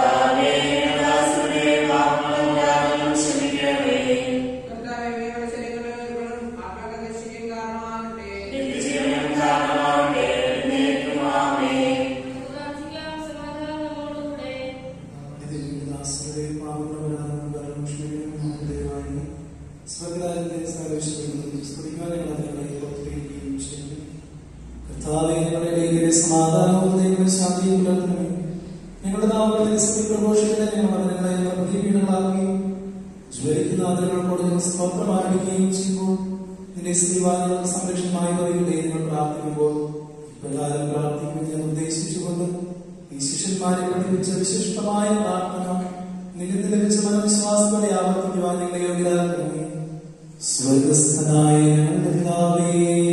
പ്രാർത്ഥിക്കാം സമാധാനം നമ്മോടുകൂടെ ദാസരുടെ പാവങ്ങളവരാകുന്ന പരമേശ്വരനും ദൈവമായി സ്വകാര്യത്തെ സർവേശ്വരനും സ്തുതിക്കാനുള്ള ഞങ്ങളെ പ്രവർത്തിക്കുകയും ചെയ്യുന്നു കർത്താവെ ഞങ്ങളുടെ ഇടയിലെ സമാധാനവും ദൈവ ശാന്തിയും പുലർത്തണമേ ഞങ്ങളുടെ നാമത്തിൽ സ്തുതി പ്രഘോഷിക്കുന്ന ഞങ്ങൾ ഞങ്ങളെ ഞങ്ങളുടെ പ്രതിപീഠങ്ങളാക്കുകയും ജ്വലിക്കുന്ന ആദരങ്ങളോട് ഞങ്ങൾ സ്തോത്രം ആരംഭിക്കുകയും ചെയ്യുമ്പോൾ നിന്റെ സ്ത്രീവാദികൾ സംരക്ഷണമായി വരികട്ടെ നിങ്ങൾ പ്രാർത്ഥിക്കുമ്പോൾ പ്രകാരം പ്രാർത്ഥിക്കുമെന്ന് ഞാൻ ഉദ്ദേശിച്ചുകൊണ്ട് ഈ ശിഷ്യന്മാരെ പഠിപ്പിച്ച വിശിഷ്ടമായ പ്രാർത്ഥന നിന്നിൽ ലഭിച്ച മനവിശ്വാസത്തോടെ ആവർത്തിക്കുവാൻ നിങ്ങളെ യോഗ്യരാക്കണമേ സ്വർഗസ്ഥനായ ഞങ്ങളുടെ പിതാവേ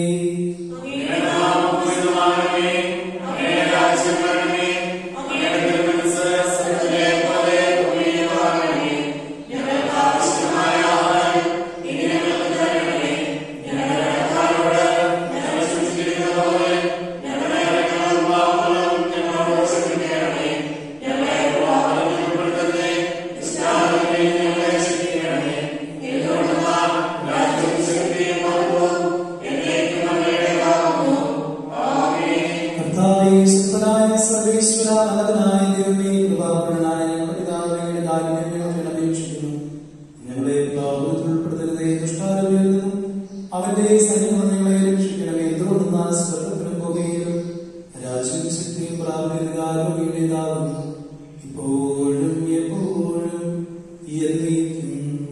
കർത്താവേ, ശക്തനായ സർവേശ്വര, അനന്തനായ ദൈവമേ, കൃപാപൂർണ്ണനായ ഞങ്ങളുടെ പിതാവേ, അങ്ങയുടെ കാരുണ്യം ഞങ്ങൾ അപേക്ഷിക്കുന്നു. ഞങ്ങളെ പാപത്തിൽ ഉൾപ്പെടുത്തരുതേ, ദുഷ്ടാരൂപിയിൽ നിന്നും അവന്റെ സൈന്യങ്ങൾ ഞങ്ങളെ രക്ഷിക്കണമേ എന്തുകൊണ്ടെന്നാൽ സ്വർഗ്ഗത്തിലും ഭൂമിയിലും രാജ്യവും ശക്തിയും പ്രാപിക്കുന്നതാകുന്നു ഇപ്പോഴും എപ്പോഴും എന്നേക്കും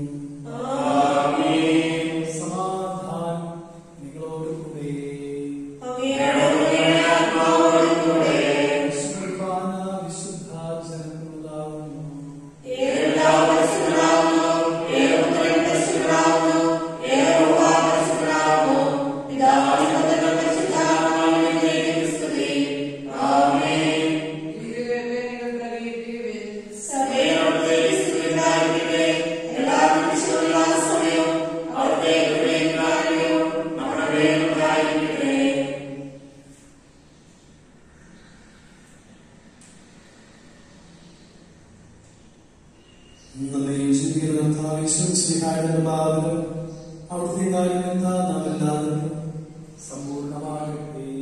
സമാധാനം നിങ്ങളോട് കൂടെ വിശുദ്ധാന വിശുദ്ധാചരണങ്ങളുണ്ടാകുന്നു ഇതിലെ നിങ്ങൾ കരയുകയും നമ്മെ ജീവിക്കുന്ന കർത്താവേ, ശംസിഹായുടെ ഭാവനം അവിടുത്തെ കാര്യം എന്താ നാം എല്ലാവരും സമ്പൂർണ്ണമാകട്ടെ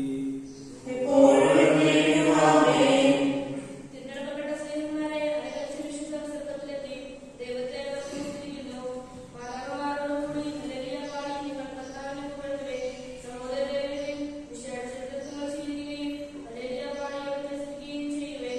തിരഞ്ഞെടുക്കപ്പെട്ട സ്നേഹിതന്മാരെ അനുകരിച്ച് വിശുദ്ധ സ്വർഗ്ഗത്തിലെത്തി ദൈവത്തെ പ്രസ്തുതിക്കുന്നു മാതാക്കന്മാരോടുകൂടി ഹല്ലേലൂയ പാടി നിങ്ങൾ കർത്താവിനെ പുകഴ്ത്തുവിൻ. സഹോദരരെ വിശേഷ ചരിത്രങ്ങൾ സ്വീകരിക്കുകയും ഹല്ലേലൂയ പാടി അവിടുത്തെ സ്തുതിക്കുകയും ചെയ്യുവിൻ.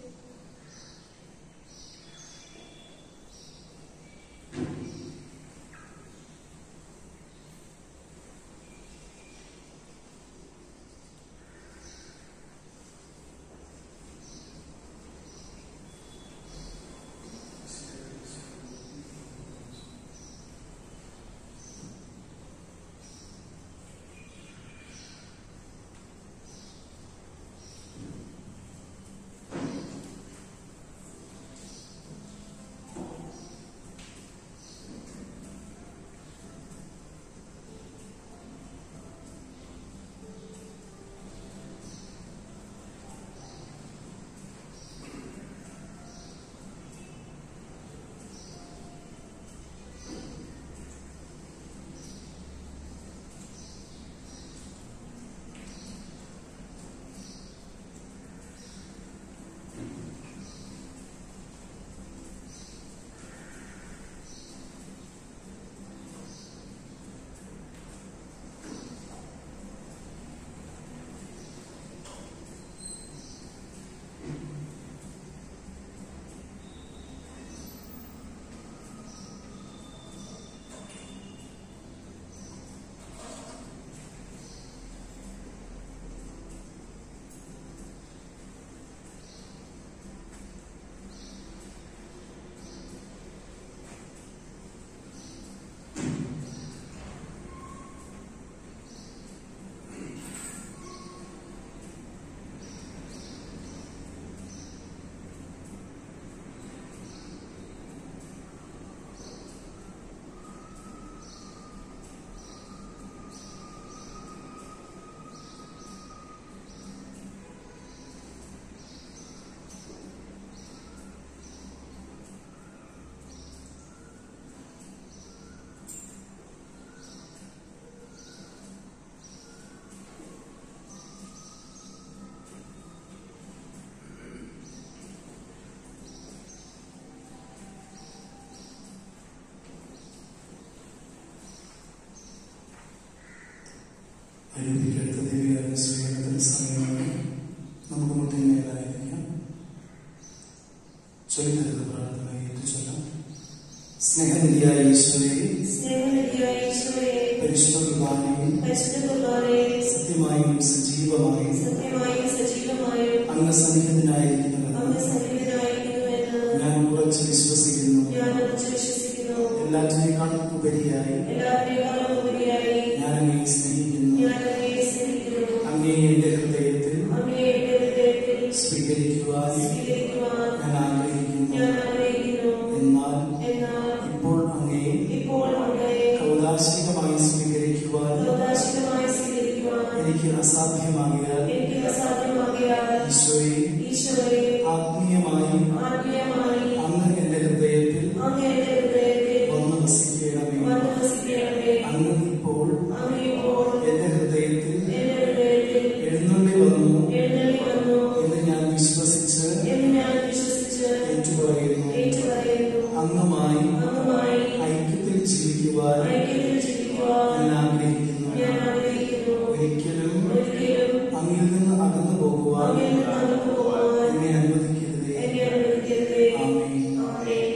അനുഭവിക്കെടുത്ത ദിവ്യ സ്വീകരണത്തിന്റെ സമയമാണ് നമുക്ക് മുട്ടിന്മേലായിരിക്കാം ചൊല്ലുന്നത് പ്രാർത്ഥന ഏറ്റുചൊല്ലാം സ്നേഹനിധിയായ ഈശോയെ പരിശുദ്ധ കുർബാനയിൽ സത്യമായും സജീവമായും അങ്ങ് സന്നിഹിതനായിരിക്കുന്നവർ ഞാൻ ഉറച്ച് വിശ്വസിക്കുന്നു ഞാനത് വിശ്വസിക്കുന്നു എല്ലാറ്റിനേക്കാളും ഉപരിയായി എല്ലാവരെക്കാളും ഉപരിയായി ഞാൻ അങ്ങേ സ്നേഹിക്കുന്നു ഞാൻ അങ്ങയെ സ്നേഹിക്കുന്നു അങ്ങേ എന്റെ ഹൃദയത്തിൽ അങ്ങയെ എന്റെ ഹൃദയത്തിൽ സ്വീകരിക്കുവാൻ സ്വീകരിക്കുവാൻ ഞാൻ ആഗ്രഹിക്കുന്നു ഞാൻ ആഗ്രഹിക്കുന്നു എന്നാൽ എന്നാൽ ഇപ്പോൾ അങ്ങേ ഇപ്പോൾ അങ്ങയെ കൗതാശികമായി സ്വീകരിക്കുവാൻ സൗദാശികമായി സ്വീകരിക്കുവാൻ എനിക്ക് അസാധ്യമാകിയാൽ എനിക്ക് അസാധ്യമാകിയാൽ ഈശോയെ ഈശോയെ ആത്മീയമായി ആത്മീയമായി അങ്ങ് എന്റെ ഹൃദയത്തിൽ അങ്ങ് എന്റെ ഹൃദയത്തിൽ വന്ന് വസിക്കണമേ വന്ന് വസിക്കണമേ അങ്ങ് ഇപ്പോൾ അങ്ങ് ഇപ്പോൾ എന്റെ ഹൃദയത്തിൽ എന്റെ ഹൃദയത്തിൽ എഴുന്നള്ളി വന്നു എഴുന്നള്ളി വന്നു എന്ന് ഞാൻ വിശ്വസിച്ച് എന്ന് ഞാൻ വിശ്വസിച്ച് ഏറ്റുപറയുന്നു ഏറ്റുപറയുന്നു അങ്ങുമായി അങ്ങുമായി ഐക്യത്തിൽ ജീവിക്കുവാൻ ഐക്യത്തിൽ ജീവിക്കുവാൻ ഞാൻ ആഗ്രഹിക്കുന്നു ഞാൻ ആഗ്രഹിക്കുന്നു ഒരിക്കലും ഒരിക്കലും അങ്ങിൽ നിന്ന് അകന്നു പോകുവാൻ അങ്ങിൽ നിന്ന് അകന്നു പോകുവാൻ എന്നെ അനുവദിക്കരുതേ എന്നെ അനുവദിക്കരുതേ ആമേൻ. ആമേൻ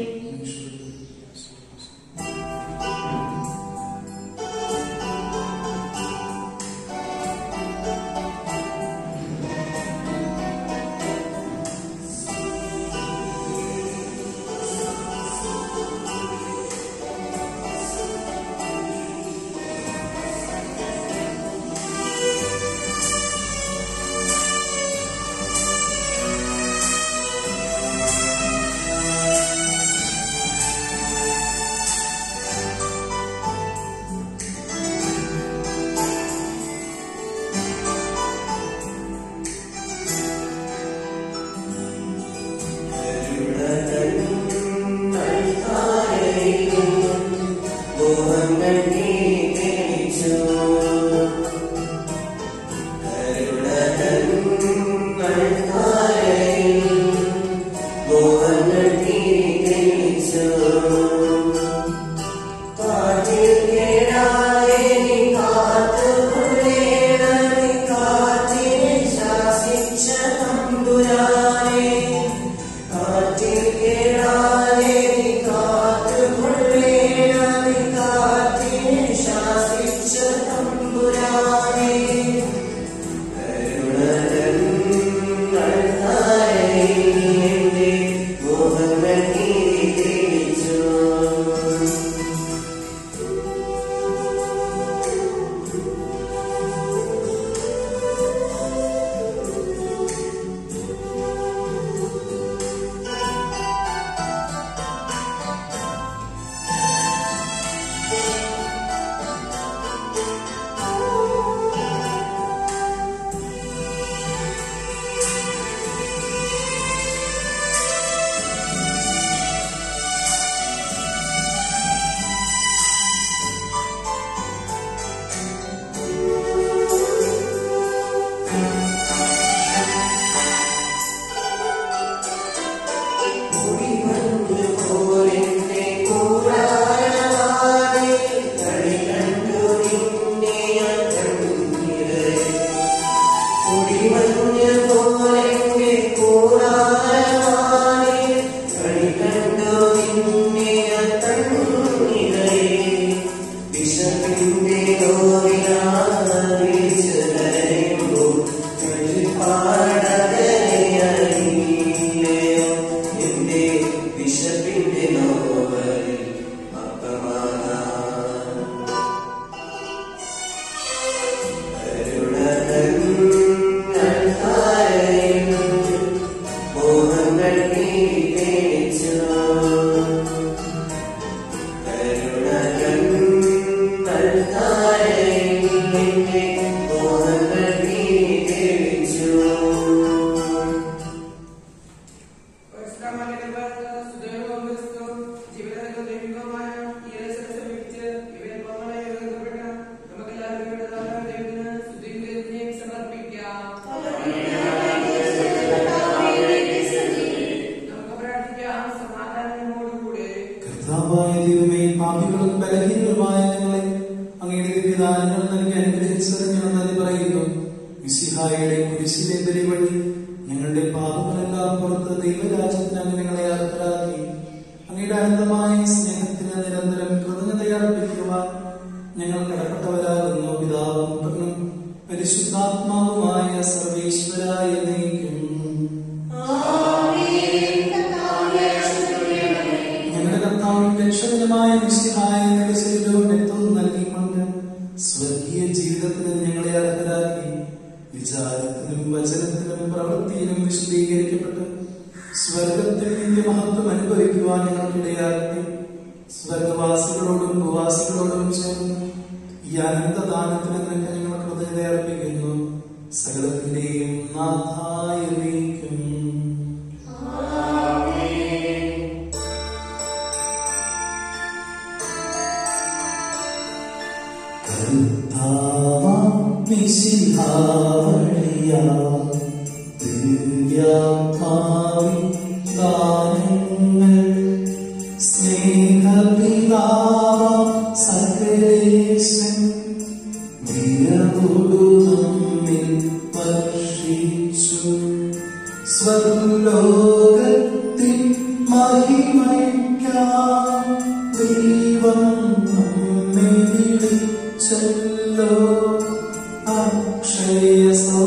കർത്താവായ ദൈവമേ പാപികളും ബലഹീനരുമായ ഞങ്ങളെ അങ്ങയുടെ ദിവ്യദാനങ്ങൾ നൽകി അനുഗ്രഹിച്ചത് ഞങ്ങൾ നന്ദി പറയുന്നു മിസിഹായുടെ കുരിശിലെ ബലി വഴി ഞങ്ങളുടെ പാപങ്ങളെല്ലാം പുറത്ത് ദൈവരാജ്യത്തിന് അങ്ങ് ഞങ്ങളെ അർഹരാക്കി അങ്ങയുടെ അനന്തമായ സ്നേഹത്തിന് നിരന്തരം കൃതജ്ഞതയർപ്പിക്കുവാൻ ഞങ്ങൾ കടപ്പെട്ടവരാകുന്നു പിതാവും പുത്രനും പരിശുദ്ധാത്മാവുമായ സർവേശ്വരായ നയിക്കും ഞങ്ങളുടെ കർത്താവും രക്ഷകനുമായ മിശിഹായ ഞങ്ങളുടെ ശരീരവും രക്തവും നൽകിക്കൊണ്ട് സ്വർഗീയ ജീവിതത്തിന് ഞങ്ങളെ അർഹരാക്കി വിചാരത്തിനും വചനത്തിനും പ്രവൃത്തിയിലും വിശദീകരിക്കപ്പെട്ട് സ്വർഗത്തിൽ നിന്റെ മഹത്വം അനുഭവിക്കുവാൻ ഞങ്ങൾക്കിടയാക്കി സ്വർഗവാസികളോടും ഭൂവാസികളോടും ചേർന്ന് ഈ അനന്തദാനത്തിന് നിനക്ക് ഞങ്ങൾ ഹൃദയത്തെ അർപ്പിക്കുന്നു സകലത്തിന്റെയും നാഥായ നീക്കും സ്വർലോകത്തിൽ മഹിമയ്ക്കാം ദൈവം നമ്മെ വിളിച്ചല്ലോ അക്ഷയ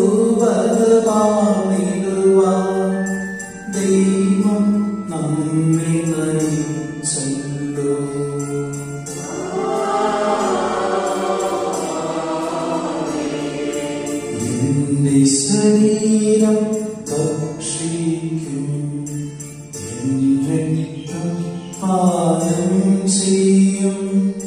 സൗഭഗമാണിടുവാൻ ദൈവം നമ്മെ നയിച്ചല്ലോ എന്റെ ശരീരം ഭക്ഷിക്കും എന്റെ രക്തം പാനം ചെയ്യും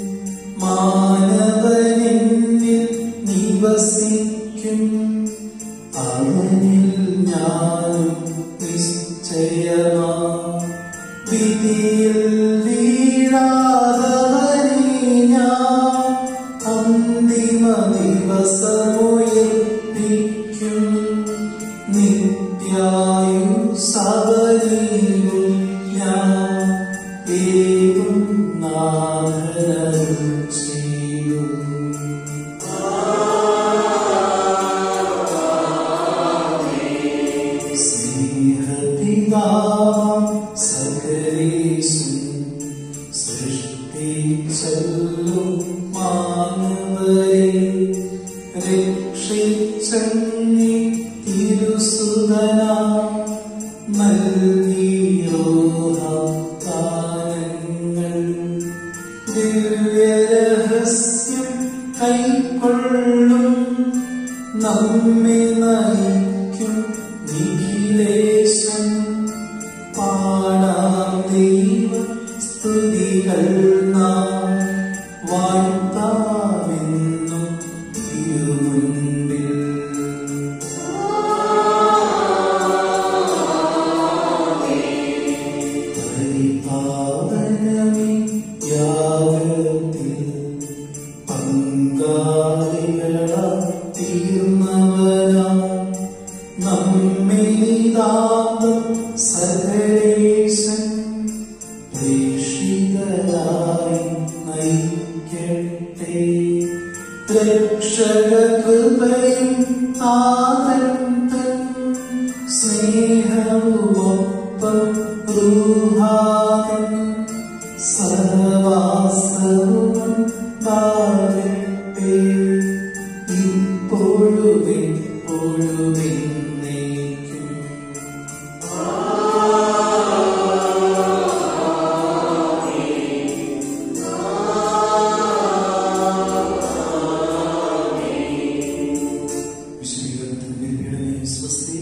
മാനവനെന്നിൽ നിവസിക്കും അവനിൽ ഞാനും നിശ്ചയമാ വിധിയിൽ വീഴാതവനെ ഞാൻ അന്തിമ ദിവസമുയർപ്പിക്കും നിത്യായു സവരിയും ഞാൻ ഏതും നാഥനം ചെയ്യും സ്നേഹപിതാവാം സകലേശൻ സൃഷ്ടിച്ചല്ലോ മാനവരെ രക്ഷിച്ചങ്ങി തിരുസുതന നൽകിയോഹാനങ്ങൾ ദിവ്യരഹസ്യം കൈക്കൊള്ളും നമ്മെ നയിക്കും നിഖിലേശൻ പാടാം ദൈവ സ്തുതികൾ നാം വാഴ്ത്താമെന്നും തിരുമുൻപിൽ പരിപാവനമേ യാഗത്തിൽ പങ്കാളികളാ തീർന്നവരാ നമ്മെ നിതാന്തം സകലേശൻ പ്രേക്ഷിതരായി നയിക്കട്ടെ രക്ഷക കൃപയും താതൻ തൻ സ്നേഹവുമൊപ്പം റൂഹാതൻ സഹവാസവും താഴത്തെ ഇപ്പോഴും എപ്പോഴും എന്നേക്കും വിശുദ്ധീകരണത്തിന്റെ പീഡനേ സ്വസ്തി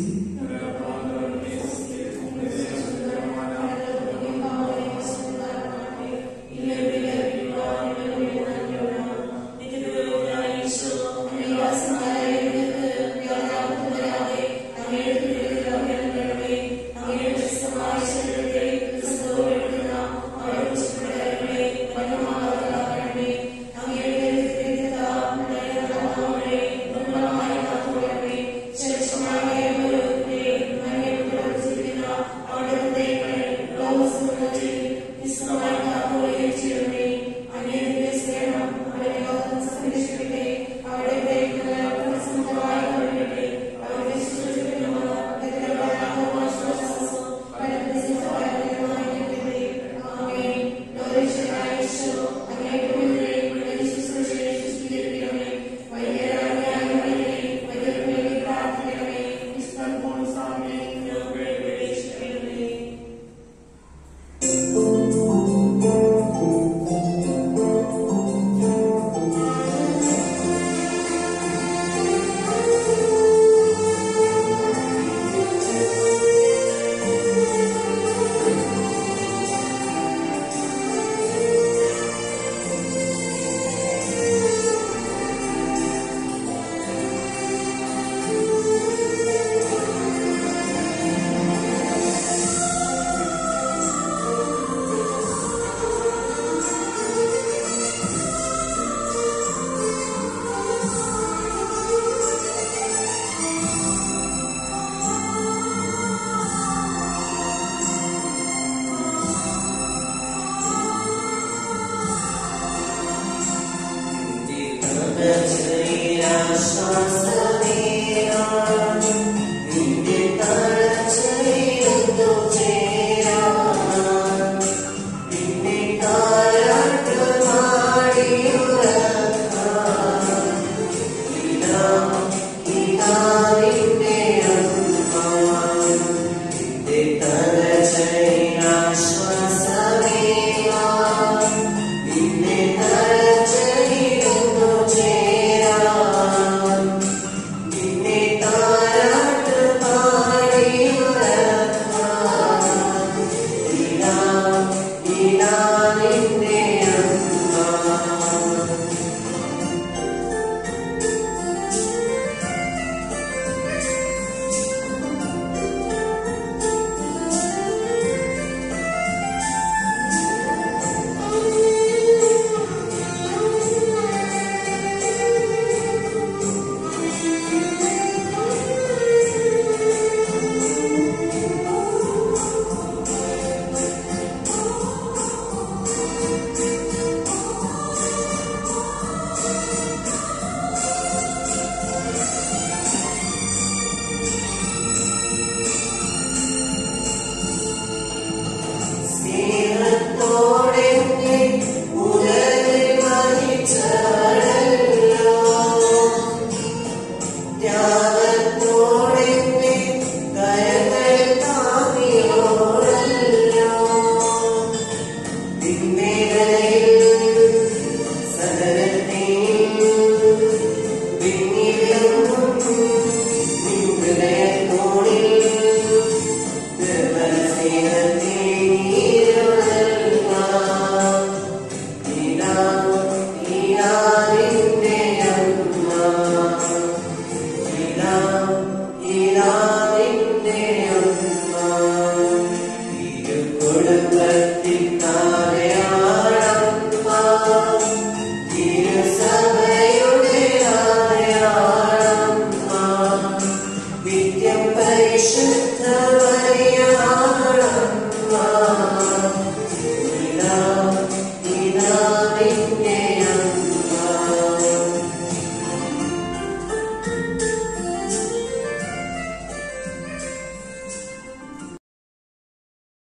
കുടുംബത്തിൽ